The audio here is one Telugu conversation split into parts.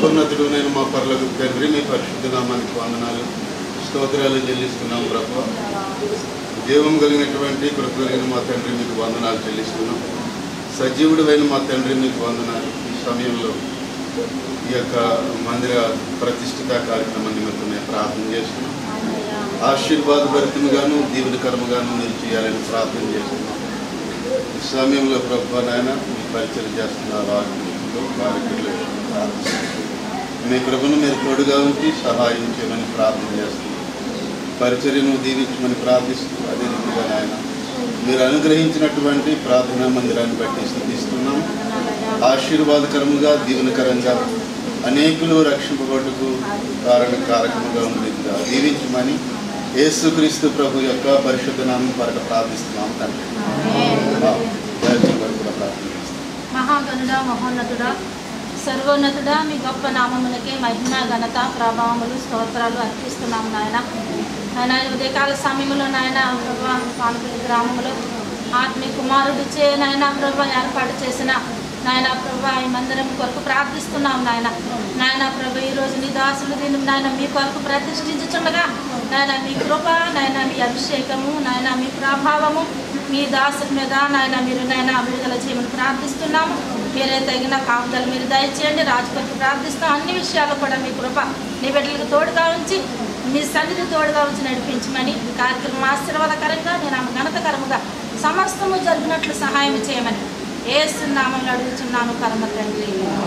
మహోన్నతుడు నేను మా పర్లకు తండ్రి మీ పరిశుద్ధ నామానికి వందనాలు స్తోత్రాలు చెల్లిస్తున్నాం ప్రభు జీవం కలిగినటువంటి కృప కలిగిన మా తండ్రి మీకు వందనాలు చెల్లిస్తున్నాం సజీవుడైన మా తండ్రి మీకు వందనాలు ఈ సమయంలో ఈ యొక్క మందిర ప్రతిష్ఠిత కార్యక్రమం నిమిత్తం మేము ప్రార్థన చేస్తున్నాం ఆశీర్వాదభరితముగాను దీవెనకరముగాను మీరు చేయాలని ప్రార్థన చేస్తున్నాం ఈ సమయంలో ప్రభు నాయన మీ పరిచయం చేస్తున్న వారిలో వారికి మీ కృపను మీరు తోడుగా ఉంచి సహాయం చేయమని ప్రార్థన చేస్తున్నాం పరిచర్యను దీవించమని ప్రార్థిస్తూ అదే రీతిగా నాయన మీరు అనుగ్రహించినటువంటి ప్రార్థనా మందిరాన్ని బట్టి స్థుతిస్తున్నాం ఆశీర్వాదకరముగా దీవెనకరంగా అనేకులు రక్షింపబడుటకు కారణ కారకముగా ఉండేదిగా దీవించమని యేసుక్రీస్తు ప్రభు యొక్క పరిశుద్ధ నామం పరక ప్రార్థిస్తున్నాం తండ్రి దయచేసి వారు కూడా ప్రార్థన చేస్తాం మహాగణుడా మహోన్నతుడా సర్వోన్నతుడా మీ గొప్ప నామములకే మహిమ ఘనత ప్రభావములు స్తోత్రాలు అర్పిస్తున్నాము నాయన ఆయన ఉదయకాల సమయంలో నాయన ప్రభా పానపల్లి గ్రామంలో ఆత్మీయ కుమారుడు చే నాయన ప్రభా ఏర్పాటు చేసిన నాయన ప్రభా ఈ మందిరం కొరకు ప్రార్థిస్తున్నాం నాయన నాయన ప్రభా ఈరోజు నీ దాసులు దీన్ని నాయన మీ కొరకు ప్రతిష్ఠించుచుండగా నాయన మీ కృప నాయన మీ అభిషేకము నాయన మీ ప్రభావము మీ దాసుల మీద నాయన మీరు నాయన విడుదల చేయమని ప్రార్థిస్తున్నాము మీరే తగిన కాపుదలు మీరు దయచేయండి రాజు కొరకు ప్రార్థిస్తాం అన్ని విషయాలు కూడా మీ కృప నీ బిడ్డలకు తోడుగా ఉంచి మీ సన్నిధి తోడుగా ఉంచి నడిపించమని ఈ కార్యక్రమం ఆశీర్వాదకరంగా నేను ఆమె ఘనతకరముగా సమస్తము జరిగినట్లు సహాయం చేయమని ఏసునామంలో అడుగుతున్నాను కర్మ తండ్రి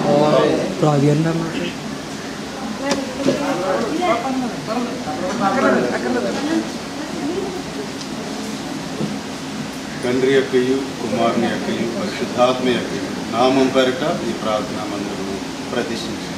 తండ్రి యొక్కయు కుమారుని యొక్కయు పరిశుద్ధాత్మ యొక్కయు నామం పేరిట ఈ ప్రార్థనా మందిరము ప్రతిష్ఠించింది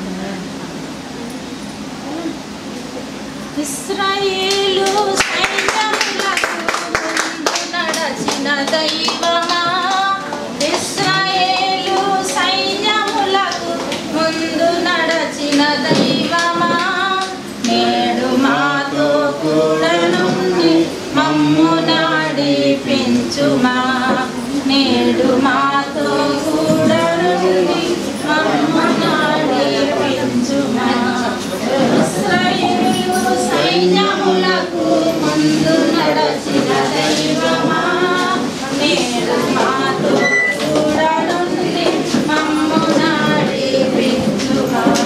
ఇస్రాయేలు సైన్యములకు ముందు నడచిన దైవమా ఇస్రాయేలు సైన్యములకు ముందు నడచిన దైవమా నేడు మాతో కూడా నుండి మమ్ము నడిపించుమా నేడు మాతో కూడా నుండి మమ్ము నడిపించుమా ఇశ్రాయేలు సైన్యములకు ముందు నడచిన దైవమా నేడు మాతో కూడా నుండి మమ్ము నడిపించుమా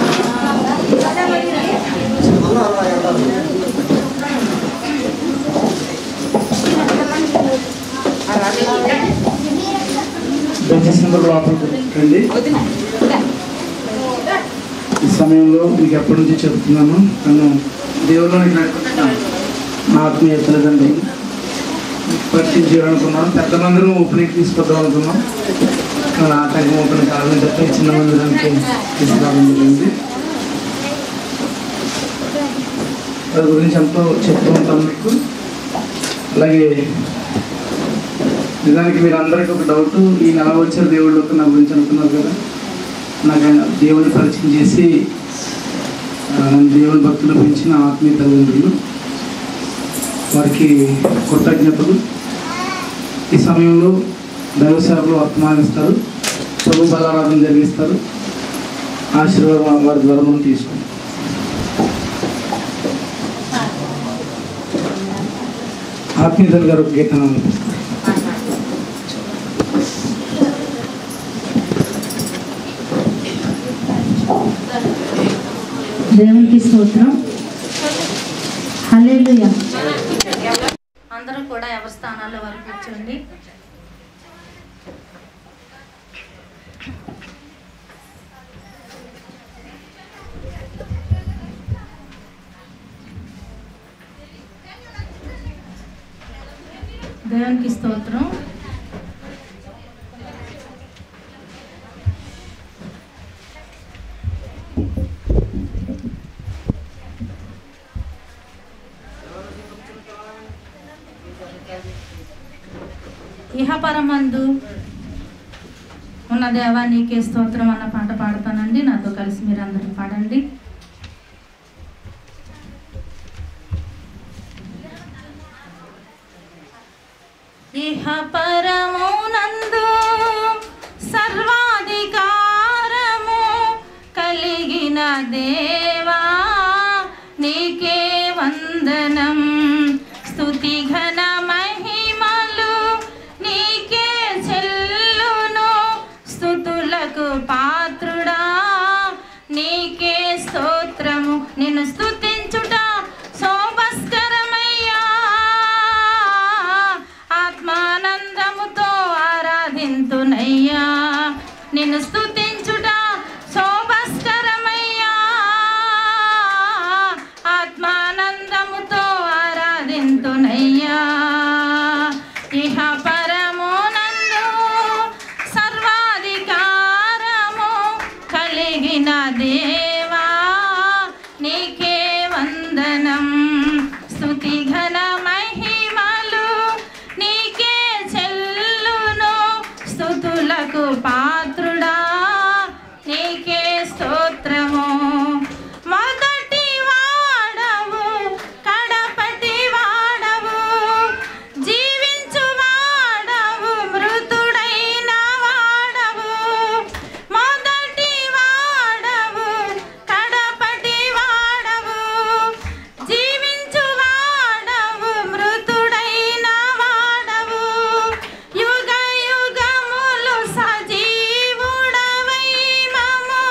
దయచేసి అందరూ లోపలికి రండి ఈ సమయంలో మీకు ఎప్పటి నుంచి చెప్తున్నాను నన్ను దేవుళ్ళని నడుపుతున్నాను నా ఆత్మీయ తల్లిదండ్రులు పరిచయం చేయాలనుకున్నాను పెద్ద మందిరం ఓపెనింగ్ తీసుకొద్దాం అనుకున్నాం కానీ ఆటంకం ఓపెన్ కావాలని చెప్పి చిన్న మందిరానికి తీసుకురావడం జరిగింది దాని గురించి ఎంతో చెప్తూ ఉంటాను మీకు అలాగే నిజానికి మీరు అందరికీ ఒక డౌట్ ఈ నెల వచ్చిన దేవుళ్ళకి నా గురించి అనుకున్నారు కదా నాకు ఆయన దేవుని పరిచయం చేసి ఆ, నన్ను దేవుని భక్తులు పెంచిన ఆత్మీయ తల్లిదండ్రులు వారికి కృతజ్ఞతలు ఈ సమయంలో దైవ సేవలు వర్తమానిస్తారు ప్రభు బలారాధన జరిగిస్తారు ఆశీర్వాదం వారి ద్వారా మనం తీసుకుంటాం ఆత్మీయులు గారు ఒక గీతం ఆలపిస్తారు దేవునికి స్తోత్రం హల్లెలూయా అందరూ కూడా ఎవరి స్థానాల్లో వారు కూర్చోండి దేవునికి స్తోత్రం ఇహపరమందు ఉన్న దేవా నీకే స్తోత్రం అన్న పాట పాడతానండి నాతో కలిసి మీరు అందరూ పాడండి ఇహ పరమునందు సర్వాధికారము కలిగిన దేవా నీకే వందనం స్తుతి ఘన మహిమలు నీకే చెల్లును స్తుతులకు పాత్రుడా నీకే స్తోత్రము నిన్ను స్తుతించుట శోభస్కరమయ్యా ఆత్మానందముతో ఆరాధింతునయ్యా నిన్ను స్తుతించుట శోభస్కరమయ్యా ఆత్మానందముతో ఆరాధింతునయ్యా ఇహ పరమునందు సర్వాధికారము కలిగిన దేవా నీకే వందనం స్తుతి ఘన మహిమలు నీకే చెల్లును స్తుతులకు పాత్రుడా నీకే స్తోత్రము మొదటి వాడవు కడపటి వాడవు జీవించు వాడవు మృతుడైన వాడవు మొదటి వాడవు కడపటి వాడవు జీవించు వాడవు మృతుడైన వాడవు యుగ యుగములు సజీవుడవై మము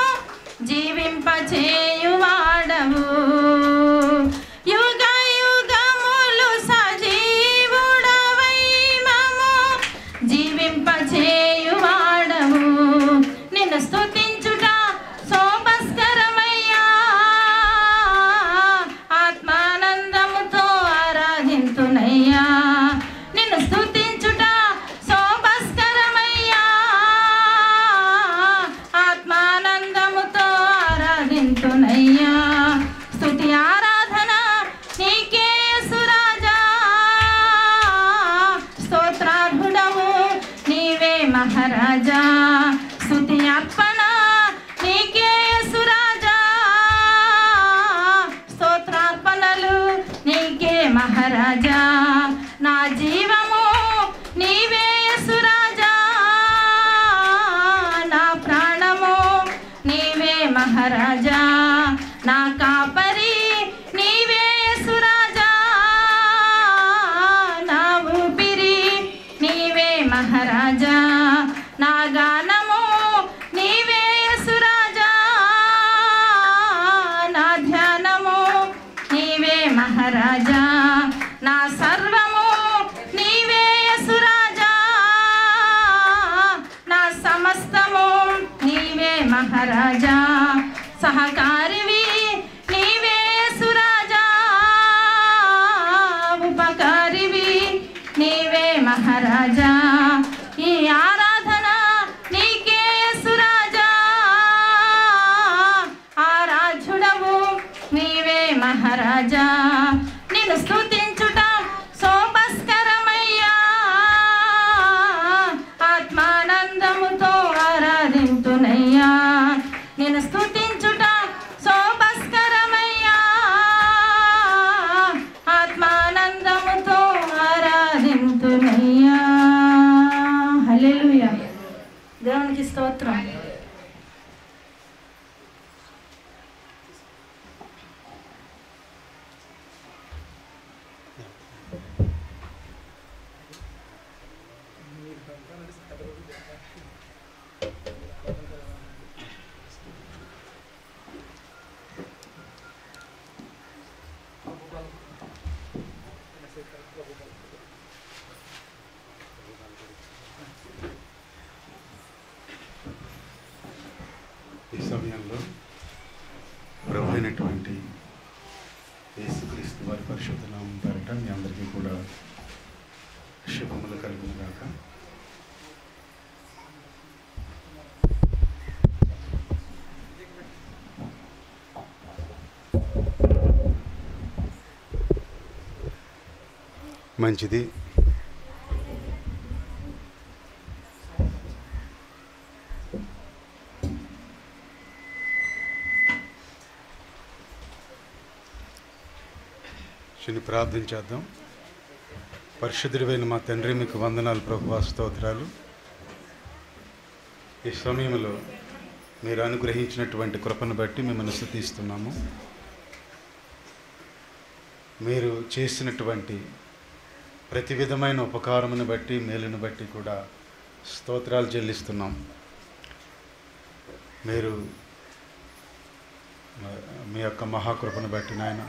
జీవింపచేయువాడవు యుగ యుగములు సజీవుడవై మము జీవింపచేయువాడవు నిన్ను స్తుతించుట శోభస్కరమయ్యా ఆత్మానందముతో ఆరాధింతునయ్యా నిన్ను స్తుతించుట శోభస్కరమయ్యా ఆత్మానందముతో ఆరాధింతునయ్యా స్తుతి ఆరాధన నీకే సురాజా స్తోత్రార్హుడవు నీవే మహారాజా స్తుతి అర్పణ నీకే సురాజా స్తోత్రార్పణలు నీకే మహారాజా నా జీవము నీవే సురాజా నా ప్రాణము నీవే మహారాజా నా కాపరి నీవే సురాజా నా ఊపిరి నీవే మహారాజా నా గానము నీవే సురాజా నా ధ్యానము నీవే మహారాజా నా సర్వము నీవే సురాజా నా సమస్తము నీవే మహారాజా సహకారివి నీవే సురాజా ఉపకారివి నీవే మహారాజా ఈ ఆరాధన నీకే సురాజా ఆరాధ్యుడవు నీవే మహారాజా నిన్ను స్తుతించుట శోభస్కరమయ్యా ఆత్మానందముతో ఆరాధింతునయ్యా నేను స్తుతించుట శోభస్కరమయ్యా ఆత్మానందముతో ఆరాధింతునయ్యా హల్లెలూయా దేవునికి స్తోత్రం ఈ సమయంలో ప్రభు అయినటువంటి యేసుక్రీస్తు వారి పరిశుద్ధ నామం పేరట మీ అందరికీ కూడా శుభములు కలుగును గాక మంచిది చిన్న ప్రార్థన చేద్దాం పరిశుద్ధుడైన మా తండ్రి మీకు వందనాలు ప్రభు స్తోత్రాలు ఈ సమయంలో మీరు అనుగ్రహించినటువంటి కృపను బట్టి మిమ్మల్ని స్థుతిస్తున్నాము మీరు చేసినటువంటి ప్రతి విధమైన ఉపకారమును బట్టి మేలును బట్టి కూడా స్తోత్రాలు చెల్లిస్తున్నాం మీరు మ- మీ యొక్క మహాకృపను బట్టి నాయన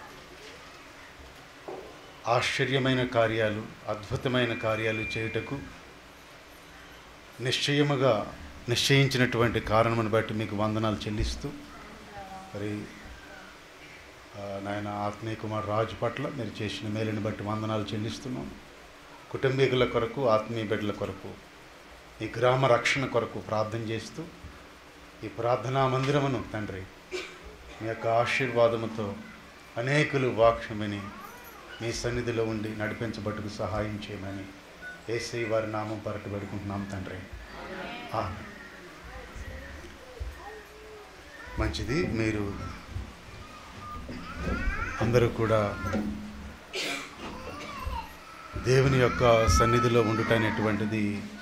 ఆశ్చర్యమైన కార్యాలు అద్భుతమైన కార్యాలు చేయుటకు నిశ్చయముగా నిశ్చయించినటువంటి కారణమును బట్టి మీకు వందనాలు చెల్లిస్తూ మరి ఆ, నాయన ఆత్మీయ కుమార్ రాజు పట్ల మీరు చేసిన మేలుని బట్టి వందనాలు చెల్లిస్తున్నాం కుటుంబీకుల కొరకు ఆత్మీయ బిడ్డల కొరకు ఈ గ్రామ రక్షణ కొరకు ప్రార్థన చేస్తూ ఈ ప్రార్థనా మందిరమును తండ్రి మీ యొక్క ఆశీర్వాదముతో అనేకులు వాక్యమని మీ సన్నిధిలో ఉండి నడిపించబట్టుకు సహాయం చేయమని ఏసై వారి నామం పరటి పెడుకుంటున్నాం తండ్రి ఆమేన్. మంచిది మీరు అందరూ కూడా దేవుని యొక్క సన్నిధిలో ఉండుట అనేటువంటిది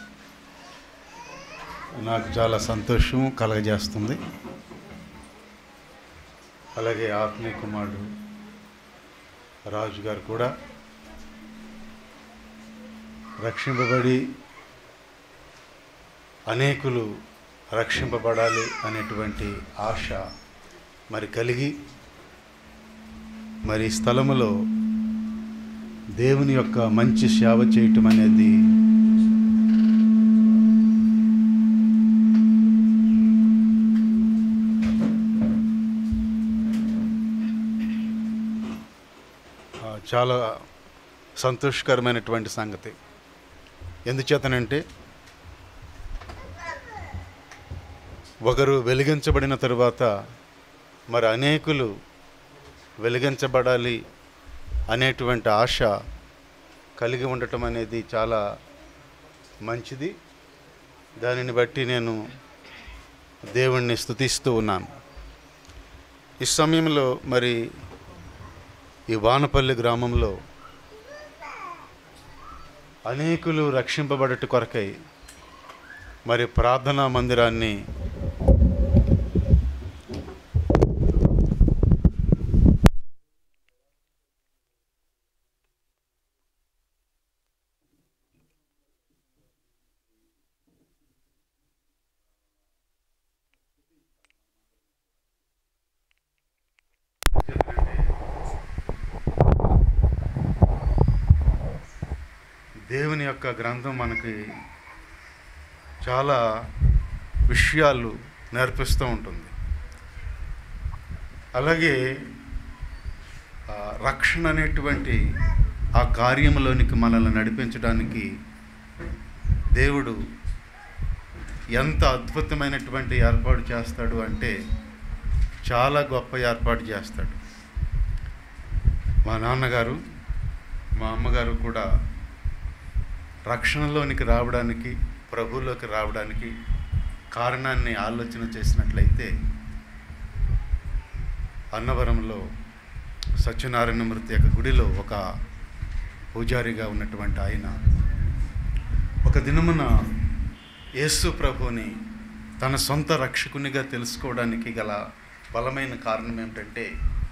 నాకు చాలా సంతోషం కలగజేస్తుంది అలాగే ఆత్మీయ కుమారుడు రాజు గారు కూడా రక్షింపబడి అనేకులు రక్షింపబడాలి అనేటువంటి ఆశ మరి కలిగి మరి ఈ స్థలములో దేవుని యొక్క మంచి సేవ చేయటం అనేది ఆ, చాలా సంతోషకరమైనటువంటి సంగతి ఎందుచేతనంటే ఒకరు వెలిగించబడిన తరువాత మరి అనేకులు వెలిగించబడాలి అనేటువంటి ఆశ కలిగి ఉండటం అనేది చాలా మంచిది దానిని బట్టి నేను దేవుణ్ణి స్తుతిస్తూ ఉన్నాను ఈ సమయంలో మరి ఈ వానపల్లి గ్రామంలో అనేకులు రక్షింపబడట కొరకై మరి ప్రార్థనా మందిరాన్ని దేవుని యొక్క గ్రంథం మనకి చాలా విషయాలు నేర్పిస్తూ ఉంటుంది అలాగే ఆ, రక్షణ అనేటువంటి ఆ కార్యంలోనికి మనల్ని నడిపించడానికి దేవుడు ఎంత అద్భుతమైనటువంటి ఏర్పాటు చేస్తాడు అంటే చాలా గొప్ప ఏర్పాటు చేస్తాడు మా నాన్నగారు మా అమ్మగారు కూడా రక్షణలోనికి రావడానికి ప్రభువులోకి రావడానికి కారణాన్ని ఆలోచన చేసినట్లయితే అన్నవరంలో సత్యనారాయణమూర్తి యొక్క గుడిలో ఒక పూజారిగా ఉన్నటువంటి ఆయన ఒక దినమున యేసు ప్రభుని తన సొంత రక్షకునిగా తెలుసుకోవడానికి గల బలమైన కారణం ఏమిటంటే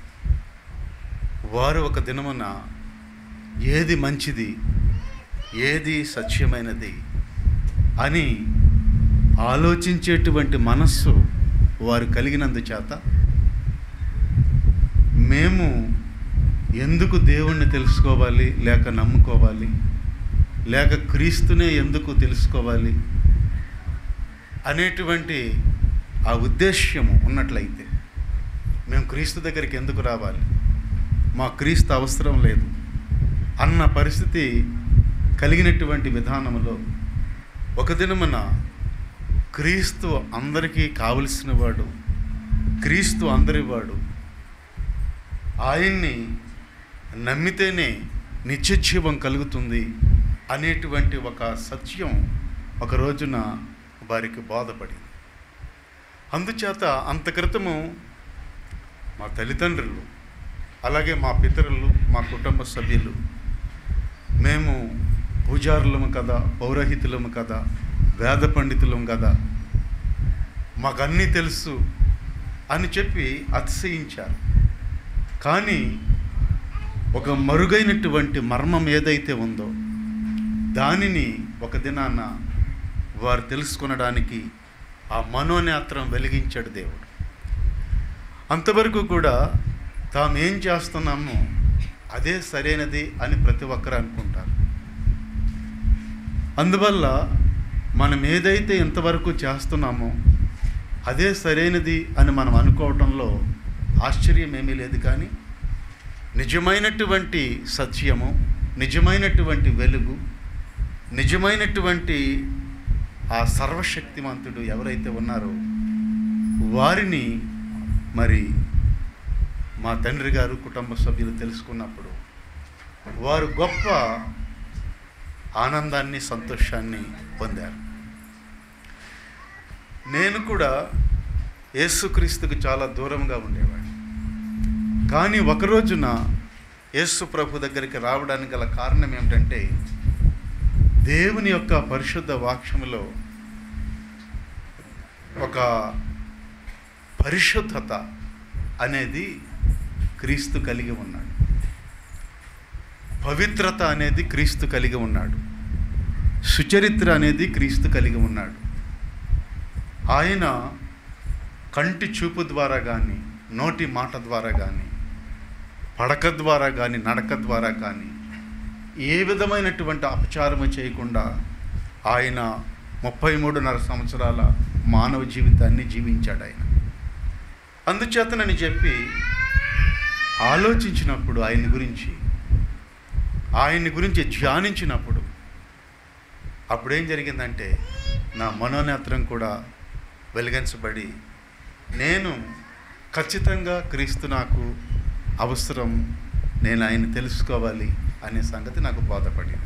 వారు ఒక దినమున ఏది మంచిది ఏది సత్యమైనది అని ఆలోచించేటువంటి మనస్సు వారు కలిగినందుచేత మేము ఎందుకు దేవుణ్ణి తెలుసుకోవాలి లేక నమ్ముకోవాలి లేక క్రీస్తునే ఎందుకు తెలుసుకోవాలి అనేటువంటి ఆ ఉద్దేశ్యము ఉన్నట్లయితే మేము క్రీస్తు దగ్గరికి ఎందుకు రావాలి మా క్రీస్తు అవసరం లేదు అన్న పరిస్థితి కలిగినటువంటి విధానంలో ఒక దినమున క్రీస్తు అందరికీ కావలసిన వాడు క్రీస్తు అందరివాడు ఆయన్ని నమ్మితేనే నిత్యజీవం కలుగుతుంది అనేటువంటి ఒక సత్యం ఒక రోజున వారికి బోధపడింది అందుచేత అంత క్రితము మా తల్లిదండ్రులు అలాగే మా పితరులు మా కుటుంబ సభ్యులు మేము పూజారులము కదా పౌరోహితులము కదా వేద పండితులము కదా మాకన్నీ తెలుసు అని చెప్పి అతిశయించారు కానీ ఒక మరుగైనటువంటి మర్మం ఏదైతే ఉందో దానిని ఒక దినాన వారు తెలుసుకొనడానికి ఆ మనోనేత్రం వెలిగించాడు దేవుడు అంతవరకు కూడా తాము ఏం చేస్తున్నామో అదే సరైనది అని ప్రతి ఒక్కరు అనుకుంటారు అందువల్ల మనం ఏదైతే ఇంతవరకు చేస్తున్నామో అదే సరైనది అని మనం అనుకోవటంలో ఆశ్చర్యం ఏమీ లేదు కానీ నిజమైనటువంటి సత్యము నిజమైనటువంటి వెలుగు నిజమైనటువంటి ఆ సర్వశక్తిమంతుడు ఎవరైతే ఉన్నారో వారిని మరి మా తండ్రి గారు కుటుంబ సభ్యులు తెలుసుకున్నప్పుడు వారు గొప్ప ఆనందాన్ని సంతోషాన్ని పొందారు నేను కూడా యేసుక్రీస్తుకు చాలా దూరంగా ఉండేవాడిని కానీ ఒక రోజున యేసు ప్రభు దగ్గరికి రావడానికి గల కారణం ఏమిటంటే దేవుని యొక్క పరిశుద్ధ వాక్యములో ఒక పరిశుద్ధత అనేది క్రీస్తు కలిగి ఉన్నాడు పవిత్రత అనేది క్రీస్తు కలిగి ఉన్నాడు సుచరిత్ర అనేది క్రీస్తు కలిగి ఉన్నాడు ఆయన కంటి చూపు ద్వారా కానీ నోటి మాట ద్వారా కానీ పడక ద్వారా కానీ నడక ద్వారా కానీ ఏ విధమైనటువంటి అపచారము చేయకుండా ఆయన ముప్పై మూడున్నర సంవత్సరాల మానవ జీవితాన్ని జీవించాడు ఆయన అందుచేతనని చెప్పి ఆలోచించినప్పుడు ఆయన గురించి ఆయన్ని గురించి ధ్యానించినప్పుడు అప్పుడేం జరిగిందంటే నా మనోనేత్రం కూడా వెలిగించబడి నేను ఖచ్చితంగా క్రీస్తు నాకు అవసరం నేను ఆయన తెలుసుకోవాలి అనే సంగతి నాకు బోధపడింది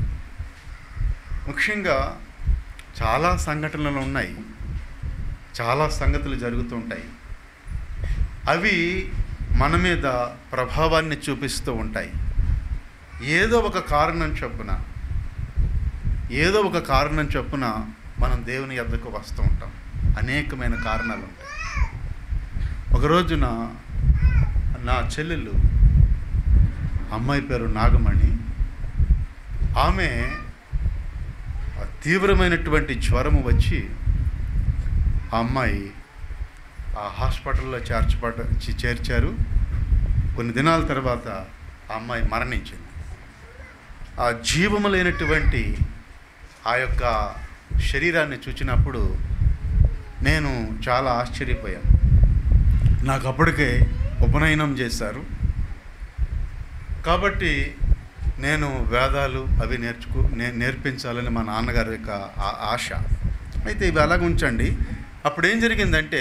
ముఖ్యంగా చాలా సంఘటనలు ఉన్నాయి చాలా సంగతులు జరుగుతుంటాయి అవి మన మీద ప్రభావాన్ని చూపిస్తూ ఉంటాయి ఏదో ఒక కారణం చొప్పున ఏదో ఒక కారణం చొప్పున మనం దేవుని యొద్దకు వస్తూ ఉంటాం అనేకమైన కారణాలు ఉంటాయి ఒక రోజున నా చెల్లెలు అమ్మాయి పేరు నాగమణి ఆమె ఆ తీవ్రమైనటువంటి జ్వరము వచ్చి ఆ అమ్మాయి ఆ హాస్పిటల్లో చేర్చబడ చి- చేర్చారు కొన్ని దినాల తర్వాత ఆ అమ్మాయి మరణించింది ఆ జీవము లేనటువంటి ఆ యొక్క శరీరాన్ని చూచినప్పుడు నేను చాలా ఆశ్చర్యపోయాను నాకు అప్పటికే ఉపనయనం చేశారు కాబట్టి నేను వేదాలు అవి నేర్చుకో నే నేర్పించాలని మా నాన్నగారి యొక్క ఆ- ఆశ అయితే ఇవి అలాగ ఉంచండి అప్పుడు ఏం జరిగిందంటే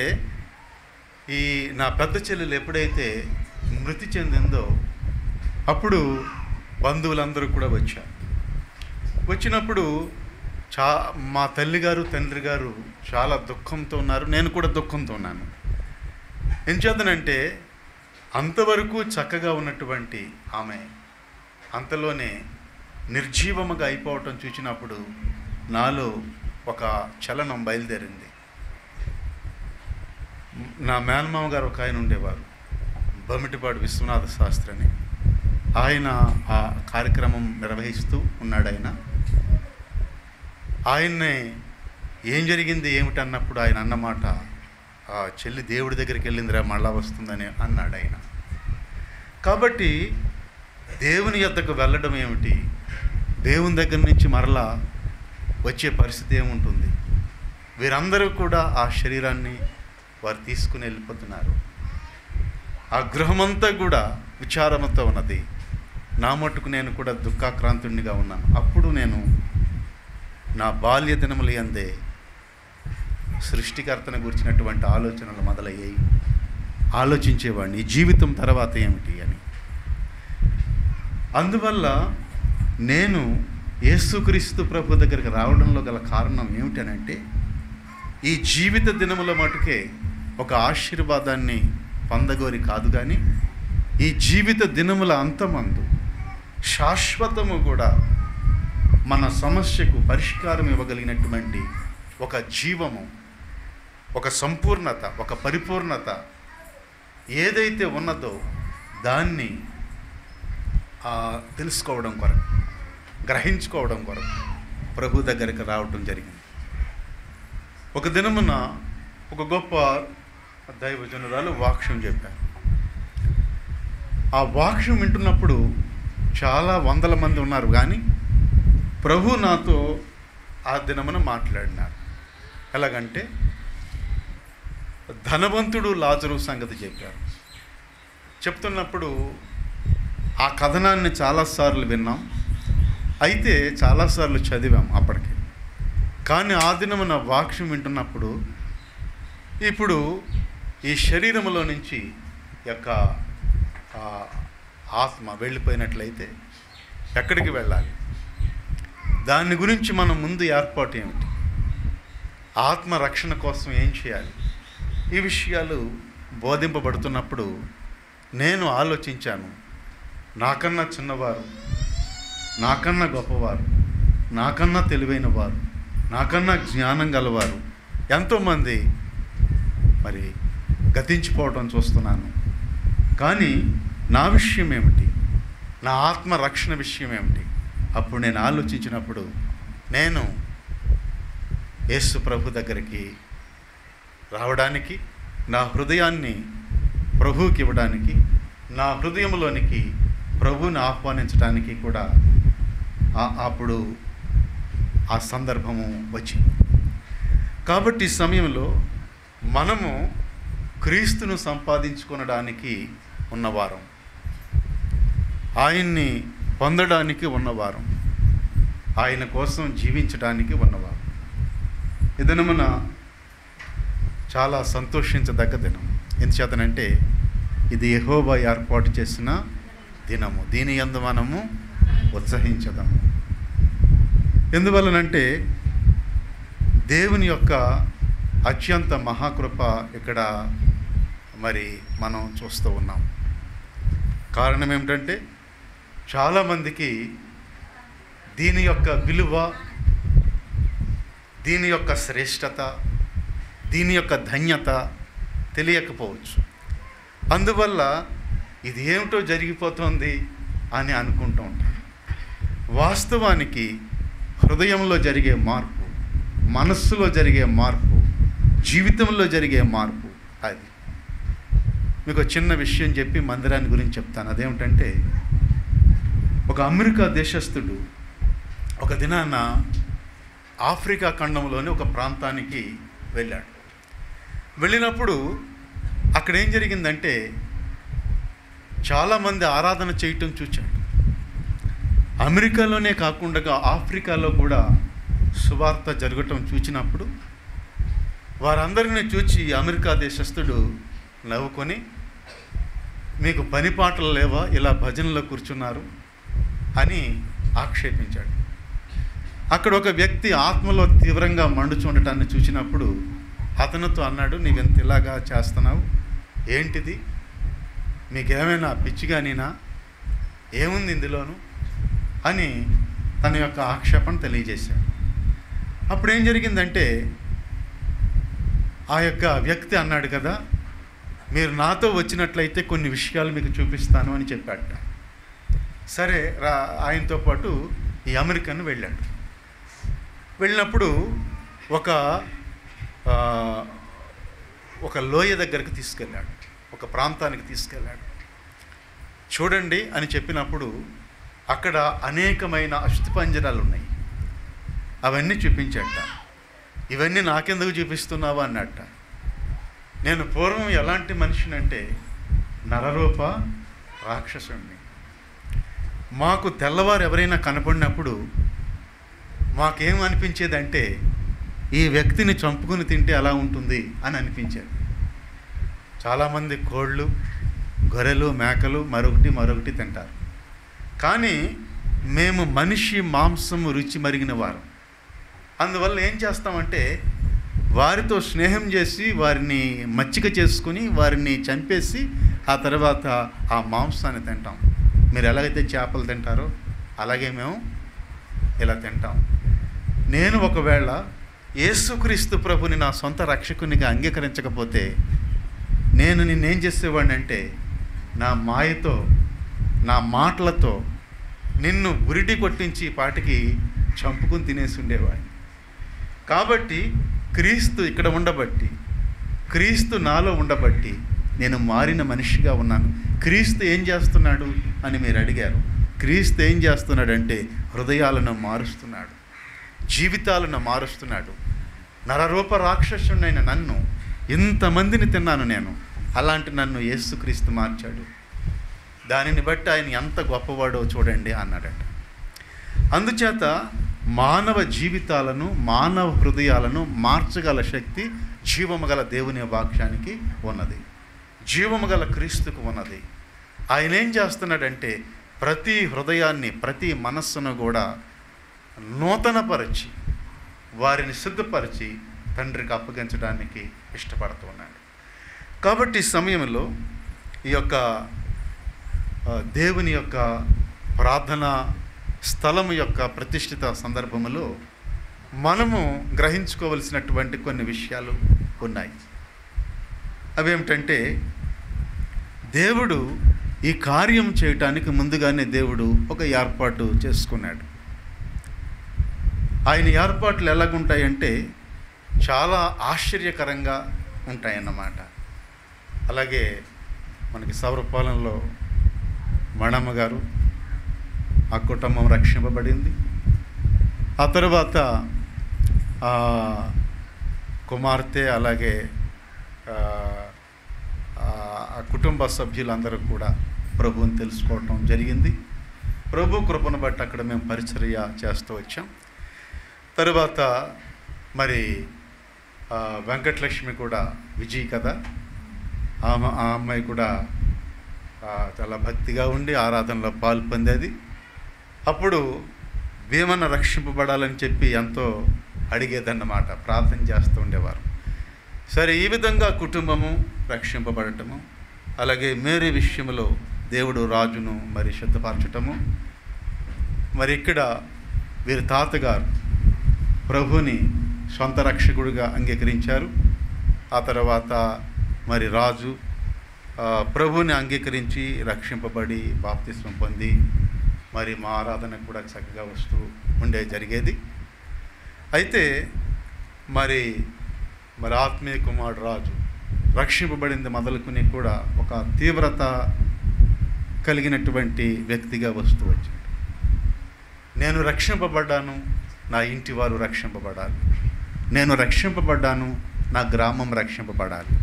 ఈ నా పెద్ద చెల్లెలు ఎప్పుడైతే మృతి చెందిందో అప్పుడు బంధువులందరూ కూడా వచ్చారు వచ్చినప్పుడు చా మా తల్లిగారు తండ్రి గారు చాలా దుఃఖంతో ఉన్నారు నేను కూడా దుఃఖంతో ఉన్నాను ఏం చేతనంటే అంతవరకు చక్కగా ఉన్నటువంటి ఆమె అంతలోనే నిర్జీవముగా అయిపోవటం చూసినప్పుడు నాలో ఒక చలనం బయలుదేరింది నా మేనమామ గారు ఒక ఆయన ఉండేవారు బొమ్మిటిపాడు విశ్వనాథ శాస్త్రి అని ఆయన ఆ కార్యక్రమం నిర్వహిస్తూ ఉన్నాడు ఆయన ఆయన్నే ఏం జరిగింది ఏమిటన్నప్పుడు ఆయన అన్నమాట ఆ చెల్లి దేవుడి దగ్గరికి వెళ్ళిందిరా మళ్ళా వస్తుందని అన్నాడు ఆయన కాబట్టి దేవుని యొద్దకు వెళ్ళడం ఏమిటి దేవుని దగ్గర నుంచి మరలా వచ్చే పరిస్థితి ఏముంటుంది వీరందరూ కూడా ఆ శరీరాన్ని వారు తీసుకుని వెళ్ళిపోతున్నారు ఆ గృహమంతా కూడా విచారముతో ఉన్నది నా మట్టుకు నేను కూడా దుఃఖాక్రాంతుడిగా ఉన్నాను అప్పుడు నేను నా బాల్య దినములు అందే సృష్టికర్తను గురించినటువంటి ఆలోచనలు మొదలయ్యాయి ఆలోచించేవాడిని ఈ జీవితం తర్వాత ఏమిటి అని అందువల్ల నేను యేసుక్రీస్తు ప్రభు దగ్గరికి రావడంలో గల కారణం ఏమిటనంటే ఈ జీవిత దినముల మటుకే ఒక ఆశీర్వాదాన్ని పొందగోరి కాదు కానీ ఈ జీవిత దినముల అంతమందు శాశ్వతము కూడా మన సమస్యకు పరిష్కారం ఇవ్వగలిగినటువంటి ఒక జీవము ఒక సంపూర్ణత ఒక పరిపూర్ణత ఏదైతే ఉన్నదో దాన్ని ఆ, తెలుసుకోవడం కొరకు గ్రహించుకోవడం కొరకు ప్రభు దగ్గరికి రావడం జరిగింది ఒక దినమున ఒక గొప్ప దైవజనురాలు వాక్యం చెప్పారు ఆ వాక్యం వింటున్నప్పుడు చాలా వందల మంది ఉన్నారు కానీ ప్రభు నాతో ఆ దినమున మాట్లాడినారు ఎలాగంటే ధనవంతుడు లాజరు సంగతి చెప్పారు చెప్తున్నప్పుడు ఆ కథనాన్ని చాలాసార్లు విన్నాం అయితే చాలాసార్లు చదివాం అప్పటికి కానీ ఆ దినమున వాక్యం వింటున్నప్పుడు ఇప్పుడు ఈ శరీరంలో నుంచి యొక్క ఆ, ఆత్మ వెళ్ళిపోయినట్లయితే ఎక్కడికి వెళ్ళాలి దాని గురించి మనం ముందు ఏర్పాటు ఏమిటి ఆత్మ రక్షణ కోసం ఏం చేయాలి ఈ విషయాలు బోధింపబడుతున్నప్పుడు నేను ఆలోచించాను నాకన్నా చిన్నవారు నాకన్నా గొప్పవారు నాకన్నా తెలివైన వారు నాకన్నా జ్ఞానం గలవారు ఎంతోమంది మరి గతించిపోవటం చూస్తున్నాను కానీ నా విషయం ఏమిటి నా ఆత్మ రక్షణ విషయం ఏమిటి అప్పుడు నేను ఆలోచించినప్పుడు నేను యేసు ప్రభు దగ్గరికి రావడానికి నా హృదయాన్ని ప్రభువుకి ఇవ్వడానికి నా హృదయంలోనికి ప్రభువుని ఆహ్వానించడానికి కూడా ఆ- అప్పుడు ఆ సందర్భము వచ్చింది కాబట్టి ఈ సమయంలో మనము క్రీస్తును సంపాదించుకొనడానికి ఉన్నవారం ఆయన్ని పొందడానికి ఉన్నవారం ఆయన కోసం జీవించడానికి ఉన్నవారు ఈ దినమున చాలా సంతోషించదగ్గ దినం ఎందుచేతనంటే ఇది యెహోవా ఏర్పాటు చేసిన దినము దీని యందు మనము ఉత్సహించదాము ఎందువలనంటే దేవుని యొక్క అత్యంత మహాకృప ఇక్కడ మరి మనం చూస్తూ ఉన్నాం కారణం ఏమిటంటే చాలామందికి దీని యొక్క విలువ దీని యొక్క శ్రేష్టత దీని యొక్క ధన్యత తెలియకపోవచ్చు అందువల్ల ఇది ఏమిటో జరిగిపోతుంది అని అనుకుంటూ ఉంటారు వాస్తవానికి హృదయంలో జరిగే మార్పు మనస్సులో జరిగే మార్పు జీవితంలో జరిగే మార్పు అది మీకు ఒక చిన్న విషయం చెప్పి మందిరాన్ని గురించి చెప్తాను అదేమిటంటే ఒక అమెరికా దేశస్థుడు ఒక దినాన ఆఫ్రికా ఖండంలోని ఒక ప్రాంతానికి వెళ్ళాడు వెళ్ళినప్పుడు అక్కడ ఏం జరిగిందంటే చాలామంది ఆరాధన చేయటం చూచాడు అమెరికాలోనే కాకుండా ఆఫ్రికాలో కూడా సువార్త జరగటం చూచినప్పుడు వారందరిని చూచి అమెరికా దేశస్థుడు నవ్వుకొని మీకు పని పాటలు లేవా ఇలా భజనలో కూర్చున్నారు అని ఆక్షేపించాడు అక్కడ ఒక వ్యక్తి ఆత్మలో తీవ్రంగా మండుచుండటాన్ని చూసినప్పుడు అతనితో అన్నాడు నీవెంత ఇలాగా చేస్తున్నావు ఏంటిది మీకేమైనా పిచ్చిగా నేనా ఏముంది ఇందులోను అని తన యొక్క ఆక్షేపణ తెలియజేశాడు అప్పుడు ఏం జరిగిందంటే ఆ యొక్క వ్యక్తి అన్నాడు కదా మీరు నాతో వచ్చినట్లయితే కొన్ని విషయాలు మీకు చూపిస్తాను అని చెప్పాడట సరే రా ఆయనతో పాటు ఈ అమెరికన్ వెళ్ళాడు వెళ్ళినప్పుడు ఒక ఆ, ఒక లోయ దగ్గరికి తీసుకెళ్ళాడు ఒక ప్రాంతానికి తీసుకెళ్ళాడు చూడండి అని చెప్పినప్పుడు అక్కడ అనేకమైన అస్థిపంజరాలు ఉన్నాయి అవన్నీ చూపించట ఇవన్నీ నాకెందుకు చూపిస్తున్నావా అన్నట్ట నేను పూర్వం ఎలాంటి మనిషినంటే నరరూప రాక్షసుణ్ణి మాకు తెల్లవారు ఎవరైనా కనపడినప్పుడు మాకేం అనిపించేదంటే ఈ వ్యక్తిని చంపుకుని తింటే ఎలా ఉంటుంది అని అనిపించేది చాలామంది కోళ్ళు గొర్రెలు మేకలు మరొకటి మరొకటి తింటారు కానీ మేము మనిషి మాంసము రుచి మరిగిన వారు అందువల్ల ఏం చేస్తామంటే వారితో స్నేహం చేసి వారిని మచ్చిక చేసుకుని వారిని చంపేసి ఆ తర్వాత ఆ మాంసాన్ని తింటాం మీరు ఎలాగైతే చేపలు తింటారో అలాగే మేము ఇలా తింటాం నేను ఒకవేళ యేసుక్రీస్తు ప్రభుని నా సొంత రక్షకునిగా అంగీకరించకపోతే నేను నిన్నేం చేసేవాడిని అంటే నా మాయతో నా మాటలతో నిన్ను ఉరిటి కొట్టించి ఈ పాటికి చంపుకుని తినేసి ఉండేవాడిని కాబట్టి క్రీస్తు ఇక్కడ ఉండబట్టి క్రీస్తు నాలో ఉండబట్టి నేను మారిన మనిషిగా ఉన్నాను క్రీస్తు ఏం చేస్తున్నాడు అని మీరు అడిగారు క్రీస్తు ఏం చేస్తున్నాడంటే హృదయాలను మారుస్తున్నాడు జీవితాలను మారుస్తున్నాడు నరరూప రాక్షసుడైన నన్ను ఇంతమందిని తిన్నాను నేను అలాంటి నన్ను యేసుక్రీస్తు మార్చాడు దానిని బట్టి ఆయన ఎంత గొప్పవాడో చూడండి అన్నాడట అందుచేత మానవ జీవితాలను మానవ హృదయాలను మార్చగల శక్తి జీవము గల దేవుని వాక్యానికి ఉన్నది జీవము గల క్రీస్తుకు ఉన్నది ఆయన ఏం చేస్తున్నాడంటే ప్రతి హృదయాన్ని ప్రతి మనస్సును కూడా నూతనపరిచి వారిని సిద్ధపరిచి తండ్రికి అప్పగించడానికి ఇష్టపడుతున్నాడు కాబట్టి ఈ సమయంలో ఈ యొక్క ఆ, దేవుని యొక్క ప్రార్థన స్థలము యొక్క ప్రతిష్ఠిత సందర్భములో మనము గ్రహించుకోవలసినటువంటి కొన్ని విషయాలు ఉన్నాయి అవేమిటంటే దేవుడు ఈ కార్యం చేయటానికి ముందుగానే దేవుడు ఒక ఏర్పాటు చేసుకున్నాడు ఆయన ఏర్పాట్లు ఎలాగుంటాయంటే చాలా ఆశ్చర్యకరంగా ఉంటాయన్నమాట అలాగే మనకి సౌరపాలనలో మణమ్మ గారు ఆ కుటుంబం రక్షింపబడింది ఆ తర్వాత ఆ కుమార్తె అలాగే ఆ, ఆ కుటుంబ సభ్యులందరూ కూడా ప్రభువుని తెలుసుకోవటం జరిగింది ప్రభు కృపను బట్టి అక్కడ మేము పరిచర్య చేస్తూ వచ్చాం తరువాత మరి ఆ, వెంకటలక్ష్మి కూడా విజయ్ కదా ఆమె ఆ అమ్మాయి కూడా ఆ, చాలా భక్తిగా ఉండి ఆరాధనలో పాలు పొందేది అప్పుడు భీమన్న రక్షింపబడాలని చెప్పి ఎంతో అడిగేదన్నమాట ప్రార్థన చేస్తూ ఉండేవారు సరే ఈ విధంగా కుటుంబము రక్షింపబడటము అలాగే మేరీ విషయంలో దేవుడు రాజును మరి శుద్ధపరచటము మరి ఇక్కడ వీరి తాతగారు ప్రభుని సొంత రక్షకుడిగా అంగీకరించారు ఆ తర్వాత మరి రాజు ఆ, ప్రభుని అంగీకరించి రక్షింపబడి బాప్తిస్వం పొంది మరి మా ఆరాధన కూడా చక్కగా వస్తూ ఉండే జరిగేది అయితే మరి మరి ఆత్మీయ కుమారుడు రాజు రక్షింపబడింది మొదలుకుని కూడా ఒక తీవ్రత కలిగినటువంటి వ్యక్తిగా వస్తూ వచ్చాడు నేను రక్షింపబడ్డాను నా ఇంటి వారు రక్షింపబడాలి నేను రక్షింపబడ్డాను నా గ్రామం రక్షింపబడాలి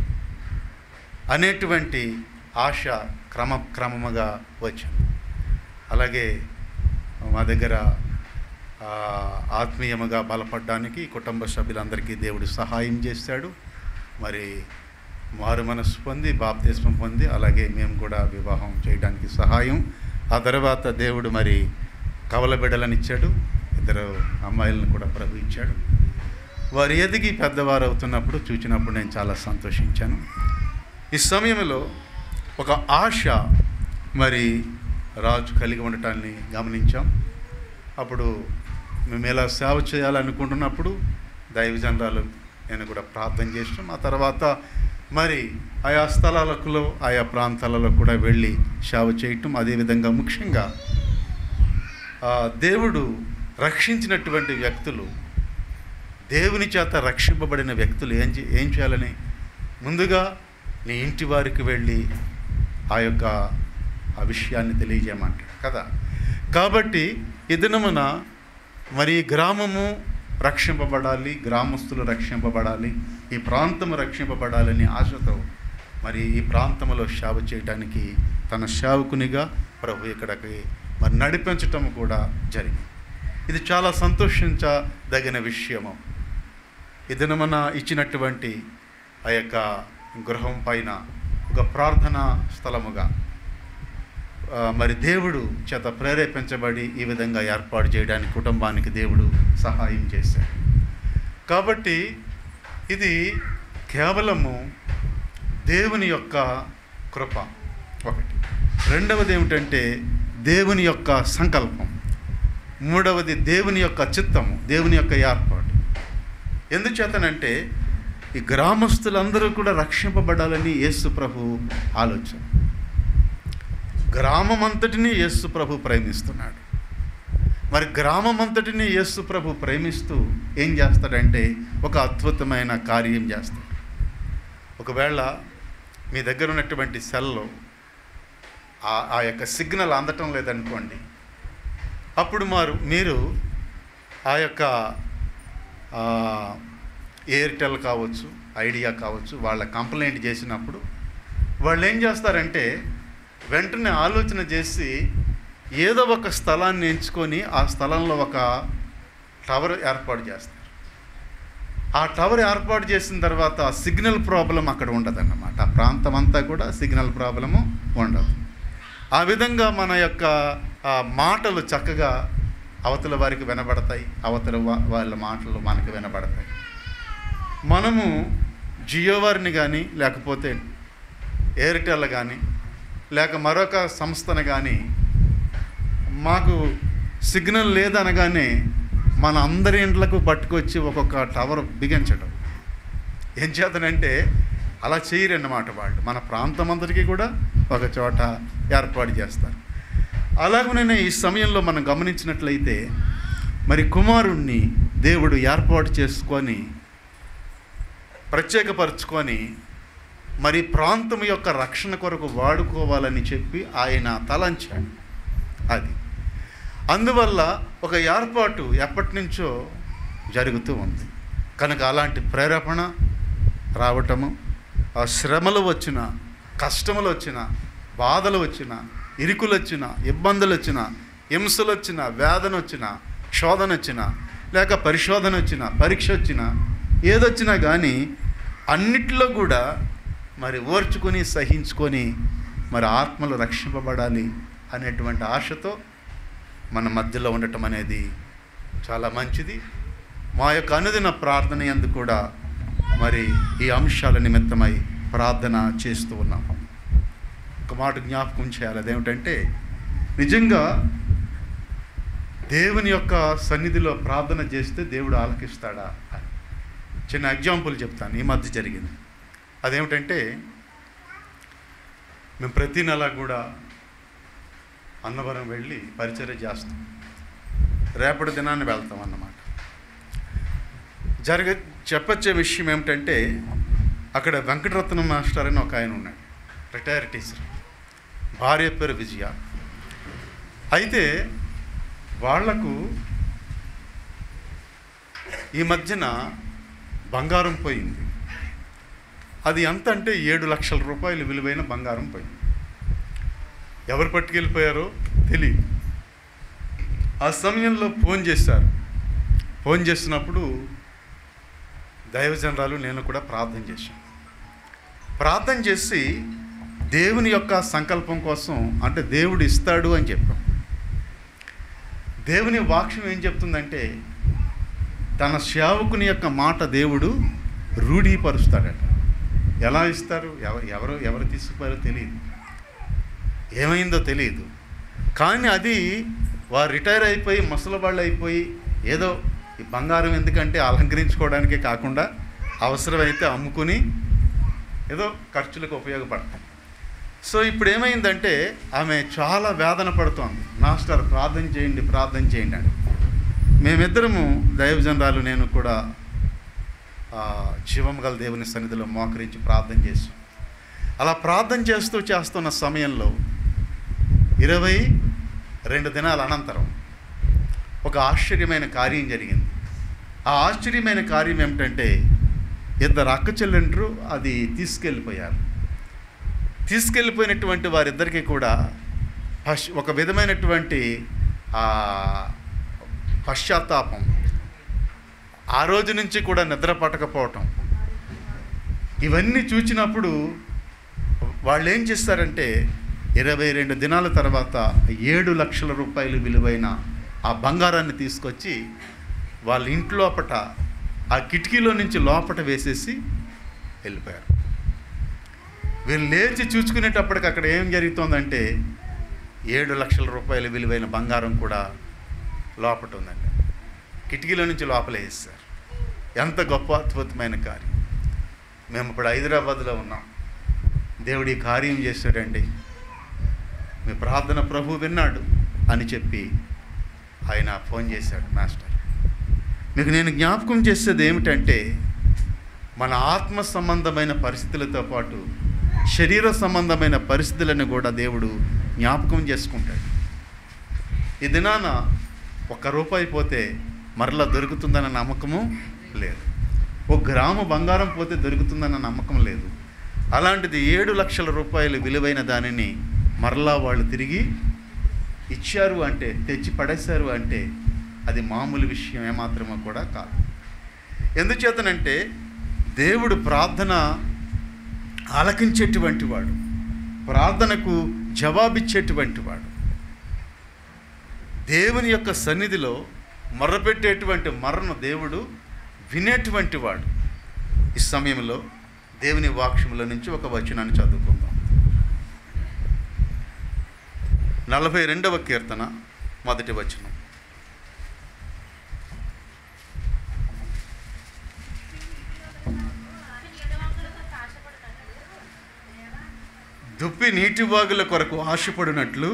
అనేటువంటి ఆశ క్రమ క్రమముగా వచ్చింది అలాగే మా దగ్గర ఆ, ఆత్మీయముగా బలపడడానికి కుటుంబ సభ్యులందరికీ దేవుడు సహాయం చేశాడు మరి మారు మనస్సు పొంది బాప్తిస్మం పొంది అలాగే మేము కూడా వివాహం చేయడానికి సహాయం ఆ తర్వాత దేవుడు మరి కవల బిడ్డలను ఇచ్చాడు ఇద్దరు అమ్మాయిలను కూడా ప్రభు ఇచ్చాడు వారు ఎదిగి పెద్దవారు అవుతున్నప్పుడు చూచినప్పుడు నేను చాలా సంతోషించాను ఈ సమయంలో ఒక ఆశ మరి రాజు కలిగి ఉండటాన్ని గమనించాం అప్పుడు మేము ఎలా సేవ చేయాలనుకుంటున్నప్పుడు దైవజనరాలు నేను కూడా ప్రార్థన చేసాం ఆ తర్వాత మరి ఆయా స్థలాలకు ఆయా ప్రాంతాలలో కూడా వెళ్ళి సేవ చేయటం అదేవిధంగా ముఖ్యంగా ఆ, దేవుడు రక్షించినటువంటి వ్యక్తులు దేవుని చేత రక్షింపబడిన వ్యక్తులు ఏం చే- ఏం చేయాలని ముందుగా నీ ఇంటి వారికి వెళ్ళి ఆ యొక్క ఆ విషయాన్ని తెలియజేయమంటాడు కదా కాబట్టి ఈ దినమున మరి ఈ గ్రామము రక్షింపబడాలి గ్రామస్తులు రక్షింపబడాలి ఈ ప్రాంతము రక్షింపబడాలని ఆశతో మరి ఈ ప్రాంతంలో సేవ చేయడానికి తన సేవకునిగా ప్రభు ఇక్కడికి మరి నడిపించటం కూడా జరిగింది ఇది చాలా సంతోషించదగిన విషయము ఈ దినమున ఇచ్చినటువంటి ఆ యొక్క గృహం పైన ఒక ప్రార్థనా స్థలముగా ఆ, మరి దేవుడు చేత ప్రేరేపించబడి ఈ విధంగా ఏర్పాటు చేయడానికి కుటుంబానికి దేవుడు సహాయం చేశాడు కాబట్టి ఇది కేవలము దేవుని యొక్క కృప ఒకటి రెండవది ఏమిటంటే దేవుని యొక్క సంకల్పం మూడవది దేవుని యొక్క చిత్తము దేవుని యొక్క ఏర్పాటు ఎందుచేతనంటే ఈ గ్రామస్తులందరూ కూడా రక్షింపబడాలని యేసు ప్రభు ఆలోచన గ్రామం అంతటినీ యేసు ప్రభు ప్రేమిస్తున్నాడు మరి గ్రామం అంతటినీ యేసు ప్రభు ప్రేమిస్తూ ఏం చేస్తాడంటే ఒక అద్భుతమైన కార్యం చేస్తాడు ఒకవేళ మీ దగ్గర ఉన్నటువంటి సెల్లో ఆ ఆ యొక్క సిగ్నల్ అందటం లేదనుకోండి అప్పుడు మారు మీరు ఆ యొక్క ఆ, ఎయిర్టెల్ కావచ్చు ఐడియా కావచ్చు వాళ్ళ కంప్లైంట్ చేసినప్పుడు వాళ్ళు ఏం చేస్తారంటే వెంటనే ఆలోచన చేసి ఏదో ఒక స్థలాన్ని ఎంచుకొని ఆ స్థలంలో ఒక టవర్ ఏర్పాటు చేస్తారు ఆ టవర్ ఏర్పాటు చేసిన తర్వాత సిగ్నల్ ప్రాబ్లం అక్కడ ఉండదన్నమాట ఆ ప్రాంతం అంతా కూడా సిగ్నల్ ప్రాబ్లము ఉండదు ఆ విధంగా మన యొక్క ఆ, మాటలు చక్కగా అవతల వారికి వినబడతాయి అవతల వా- వాళ్ళ మాటలు మనకు వినబడతాయి మనము జియో వారిని కానీ లేకపోతే ఎయిర్టెల్ కానీ లేక మరొక సంస్థను కానీ మాకు సిగ్నల్ లేదనగానే మన అందరి ఇంట్లకు పట్టుకొచ్చి ఒక్కొక్క టవర్ బిగించడం ఏం చేతనంటే అలా చేయరన్నమాట వాళ్ళు మన ప్రాంతం అందరికీ కూడా ఒక చోట ఏర్పాటు చేస్తారు అలాగనే ఈ సమయంలో మనం గమనించినట్లయితే మరి కుమారుణ్ణి దేవుడు ఏర్పాటు చేసుకొని ప్రత్యేకపరుచుకొని మరి ప్రాంతం యొక్క రక్షణ కొరకు వాడుకోవాలని చెప్పి ఆయన తలంచాడు అది అందువల్ల ఒక ఏర్పాటు ఎప్పటి నుంచో జరుగుతూ ఉంది కనుక అలాంటి ప్రేరేపణ రావటము ఆ శ్రమలు వచ్చిన కష్టములు వచ్చిన బాధలు వచ్చిన ఇరుకులు వచ్చిన ఇబ్బందులు వచ్చిన హింసలు వచ్చిన వేదన వచ్చిన శోధన వచ్చిన లేక పరిశోధన వచ్చిన పరీక్ష వచ్చిన ఏదొచ్చినా కానీ అన్నిట్లో కూడా మరి ఓర్చుకొని సహించుకొని మరి ఆత్మలు రక్షింపబడాలి అనేటువంటి ఆశతో మన మధ్యలో ఉండటం అనేది చాలా మంచిది మా యొక్క అనుదిన ప్రార్థన ఎందు కూడా మరి ఈ అంశాల నిమిత్తమై ప్రార్థన చేస్తూ ఉన్నాం ఒక మాట జ్ఞాపకం చేయాలి అదేమిటంటే నిజంగా దేవుని యొక్క సన్నిధిలో ప్రార్థన చేస్తే దేవుడు ఆలకిస్తాడా అని చిన్న ఎగ్జాంపుల్ చెప్తాను ఈ మధ్య జరిగింది అదేమిటంటే మేము ప్రతి నెల కూడా అన్నవరం వెళ్ళి పరిచర్య చేస్తాం రేపటి దినాన్ని వెళ్తాం అన్నమాట జరగ చెప్పొచ్చే విషయం ఏమిటంటే అక్కడ వెంకటరత్నం మాస్టర్ అని ఒక ఆయన ఉన్నాడు రిటైర్ టీచర్ భార్య పేరు విజయ అయితే వాళ్లకు ఈ మధ్యన బంగారం పోయింది అది ఎంత అంటే ఏడు లక్షల రూపాయలు విలువైన బంగారం పోయింది ఎవరు పట్టుకెళ్ళిపోయారో తెలియదు ఆ సమయంలో ఫోన్ చేశారు ఫోన్ చేసినప్పుడు దైవజనరాలు నేను కూడా ప్రార్థన చేశాను ప్రార్థన చేసి దేవుని యొక్క సంకల్పం కోసం అంటే దేవుడు ఇస్తాడు అని చెప్పాం దేవుని వాక్యం ఏం చెప్తుందంటే తన సేవకుని యొక్క మాట దేవుడు రూఢీపరుస్తాడట ఎలా ఇస్తారు ఎవరు ఎవరు ఎవరు తీసుకుపోయారో తెలియదు ఏమైందో తెలియదు కానీ అది వారు రిటైర్ అయిపోయి ముసలివాళ్ళు అయిపోయి ఏదో ఈ బంగారం ఎందుకంటే అలంకరించుకోవడానికే కాకుండా అవసరమైతే అమ్ముకుని ఏదో ఖర్చులకు ఉపయోగపడతాం సో ఇప్పుడు ఏమైందంటే ఆమె చాలా వేదన పడుతోంది మాస్టర్ ప్రార్థన చేయండి ప్రార్థన చేయండి అని మేమిద్దరము దైవజనరాలు నేను కూడా ఆ, జీవం గల దేవుని సన్నిధిలో మోకరించి ప్రార్థన చేసాం అలా ప్రార్థన చేస్తూ చేస్తున్న సమయంలో ఇరవై రెండు దినాల అనంతరం ఒక ఆశ్చర్యమైన కార్యం జరిగింది ఆ ఆశ్చర్యమైన కార్యం ఏమిటంటే ఇద్దరు అక్క చెల్లెండ్రు అది తీసుకెళ్ళిపోయారు తీసుకెళ్ళిపోయినటువంటి వారిద్దరికీ కూడా పశ్ ఒక విధమైనటువంటి ఆ, పశ్చాత్తాపం ఆ రోజు నుంచి కూడా నిద్ర పట్టకపోవటం ఇవన్నీ చూచినప్పుడు వాళ్ళు ఏం చేస్తారంటే ఇరవై రెండు దినాల తర్వాత ఏడు లక్షల రూపాయలు విలువైన ఆ బంగారాన్ని తీసుకొచ్చి వాళ్ళ ఇంట్లోపట ఆ కిటికీలో నుంచి లోపట వేసేసి వెళ్ళిపోయారు వీళ్ళు లేచి చూసుకునేటప్పటికి అక్కడ ఏం జరుగుతోందంటే ఏడు లక్షల రూపాయల విలువైన బంగారం కూడా లోపట ఉందండి కిటికీలో నుంచి లోపల వేస్తారు ఎంత గొప్ప అద్భుతమైన కార్యం మేము ఇప్పుడు హైదరాబాద్లో ఉన్నాం దేవుడు ఈ కార్యం చేశాడండి మీ ప్రార్థన ప్రభు విన్నాడు అని చెప్పి ఆయన ఫోన్ చేశాడు మాస్టర్ మీకు నేను జ్ఞాపకం చేసేది ఏమిటంటే మన ఆత్మ సంబంధమైన పరిస్థితులతో పాటు శరీర సంబంధమైన పరిస్థితులను కూడా దేవుడు జ్ఞాపకం చేసుకుంటాడు ఈ దినాన ఒక్క రూపాయి పోతే మరలా దొరుకుతుందన్న నమ్మకము లేదు ఒక గ్రాము బంగారం పోతే దొరుకుతుందన్న నమ్మకం లేదు అలాంటిది ఏడు లక్షల రూపాయలు విలువైన దానిని మరలా వాళ్ళు తిరిగి ఇచ్చారు అంటే తెచ్చి పడేశారు అంటే అది మామూలు విషయం ఏమాత్రమో కూడా కాదు ఎందుచేతనంటే దేవుడు ప్రార్థన ఆలకించేటువంటి వాడు ప్రార్థనకు జవాబిచ్చేటువంటి వాడు దేవుని యొక్క సన్నిధిలో మొర్రపెట్టేటువంటి మరణ దేవుడు వినేటువంటి వాడు ఈ సమయంలో దేవుని వాక్యముల నుంచి ఒక వచనాన్ని చదువుకుందాం నలభై రెండవ కీర్తన మొదటి వచనం దుప్పి నీటి వాగుల కొరకు ఆశపడినట్లు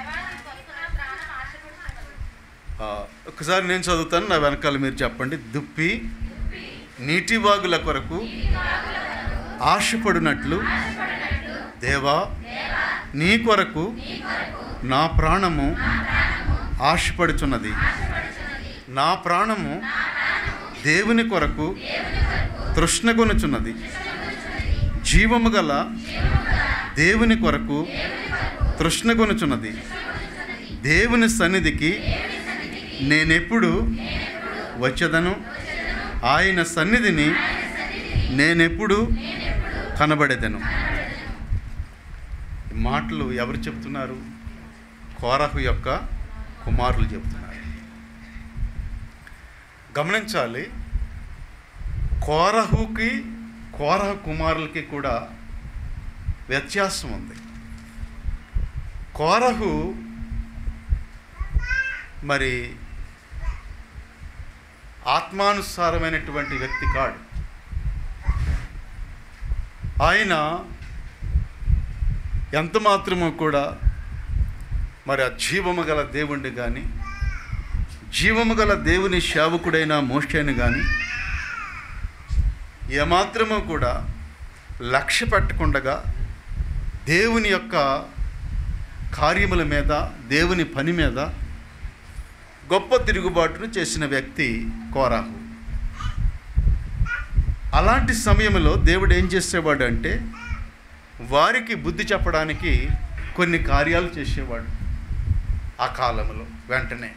ఆ, ఒకసారి నేను చదువుతాను నా వెనకాల మీరు చెప్పండి దుప్పి నీటి వాగుల కొరకు ఆశపడినట్లు దేవా నీ కొరకు నా ప్రాణము ఆశపడుచున్నది నా ప్రాణము దేవుని కొరకు తృష్ణగొనుచున్నది జీవము గల దేవుని కొరకు తృష్ణగొనుచున్నది దేవుని సన్నిధికి నేనెప్పుడు వచ్చదను ఆయన సన్నిధిని నేనెప్పుడు కనబడేదను ఈ మాటలు ఎవరు చెప్తున్నారు కోరహు యొక్క కుమారులు చెప్తున్నారు గమనించాలి కోరహుకి కోరహ కుమారులకి కూడా వ్యత్యాసం ఉంది కోరహు మరి ఆత్మానుసారమైనటువంటి వ్యక్తి కాడు ఆయన ఎంత మాత్రమో కూడా మరి ఆ జీవము గల దేవుణ్ణి కానీ జీవము గల దేవుని సేవకుడైన మోషేని కానీ ఏమాత్రమో కూడా లక్ష్య పెట్టకుండగా దేవుని యొక్క కార్యముల మీద దేవుని పని మీద గొప్ప తిరుగుబాటును చేసిన వ్యక్తి కోరాహు అలాంటి సమయంలో దేవుడు ఏం చేసేవాడు అంటే వారికి బుద్ధి చెప్పడానికి కొన్ని కార్యాలు చేసేవాడు ఆ కాలంలో వెంటనే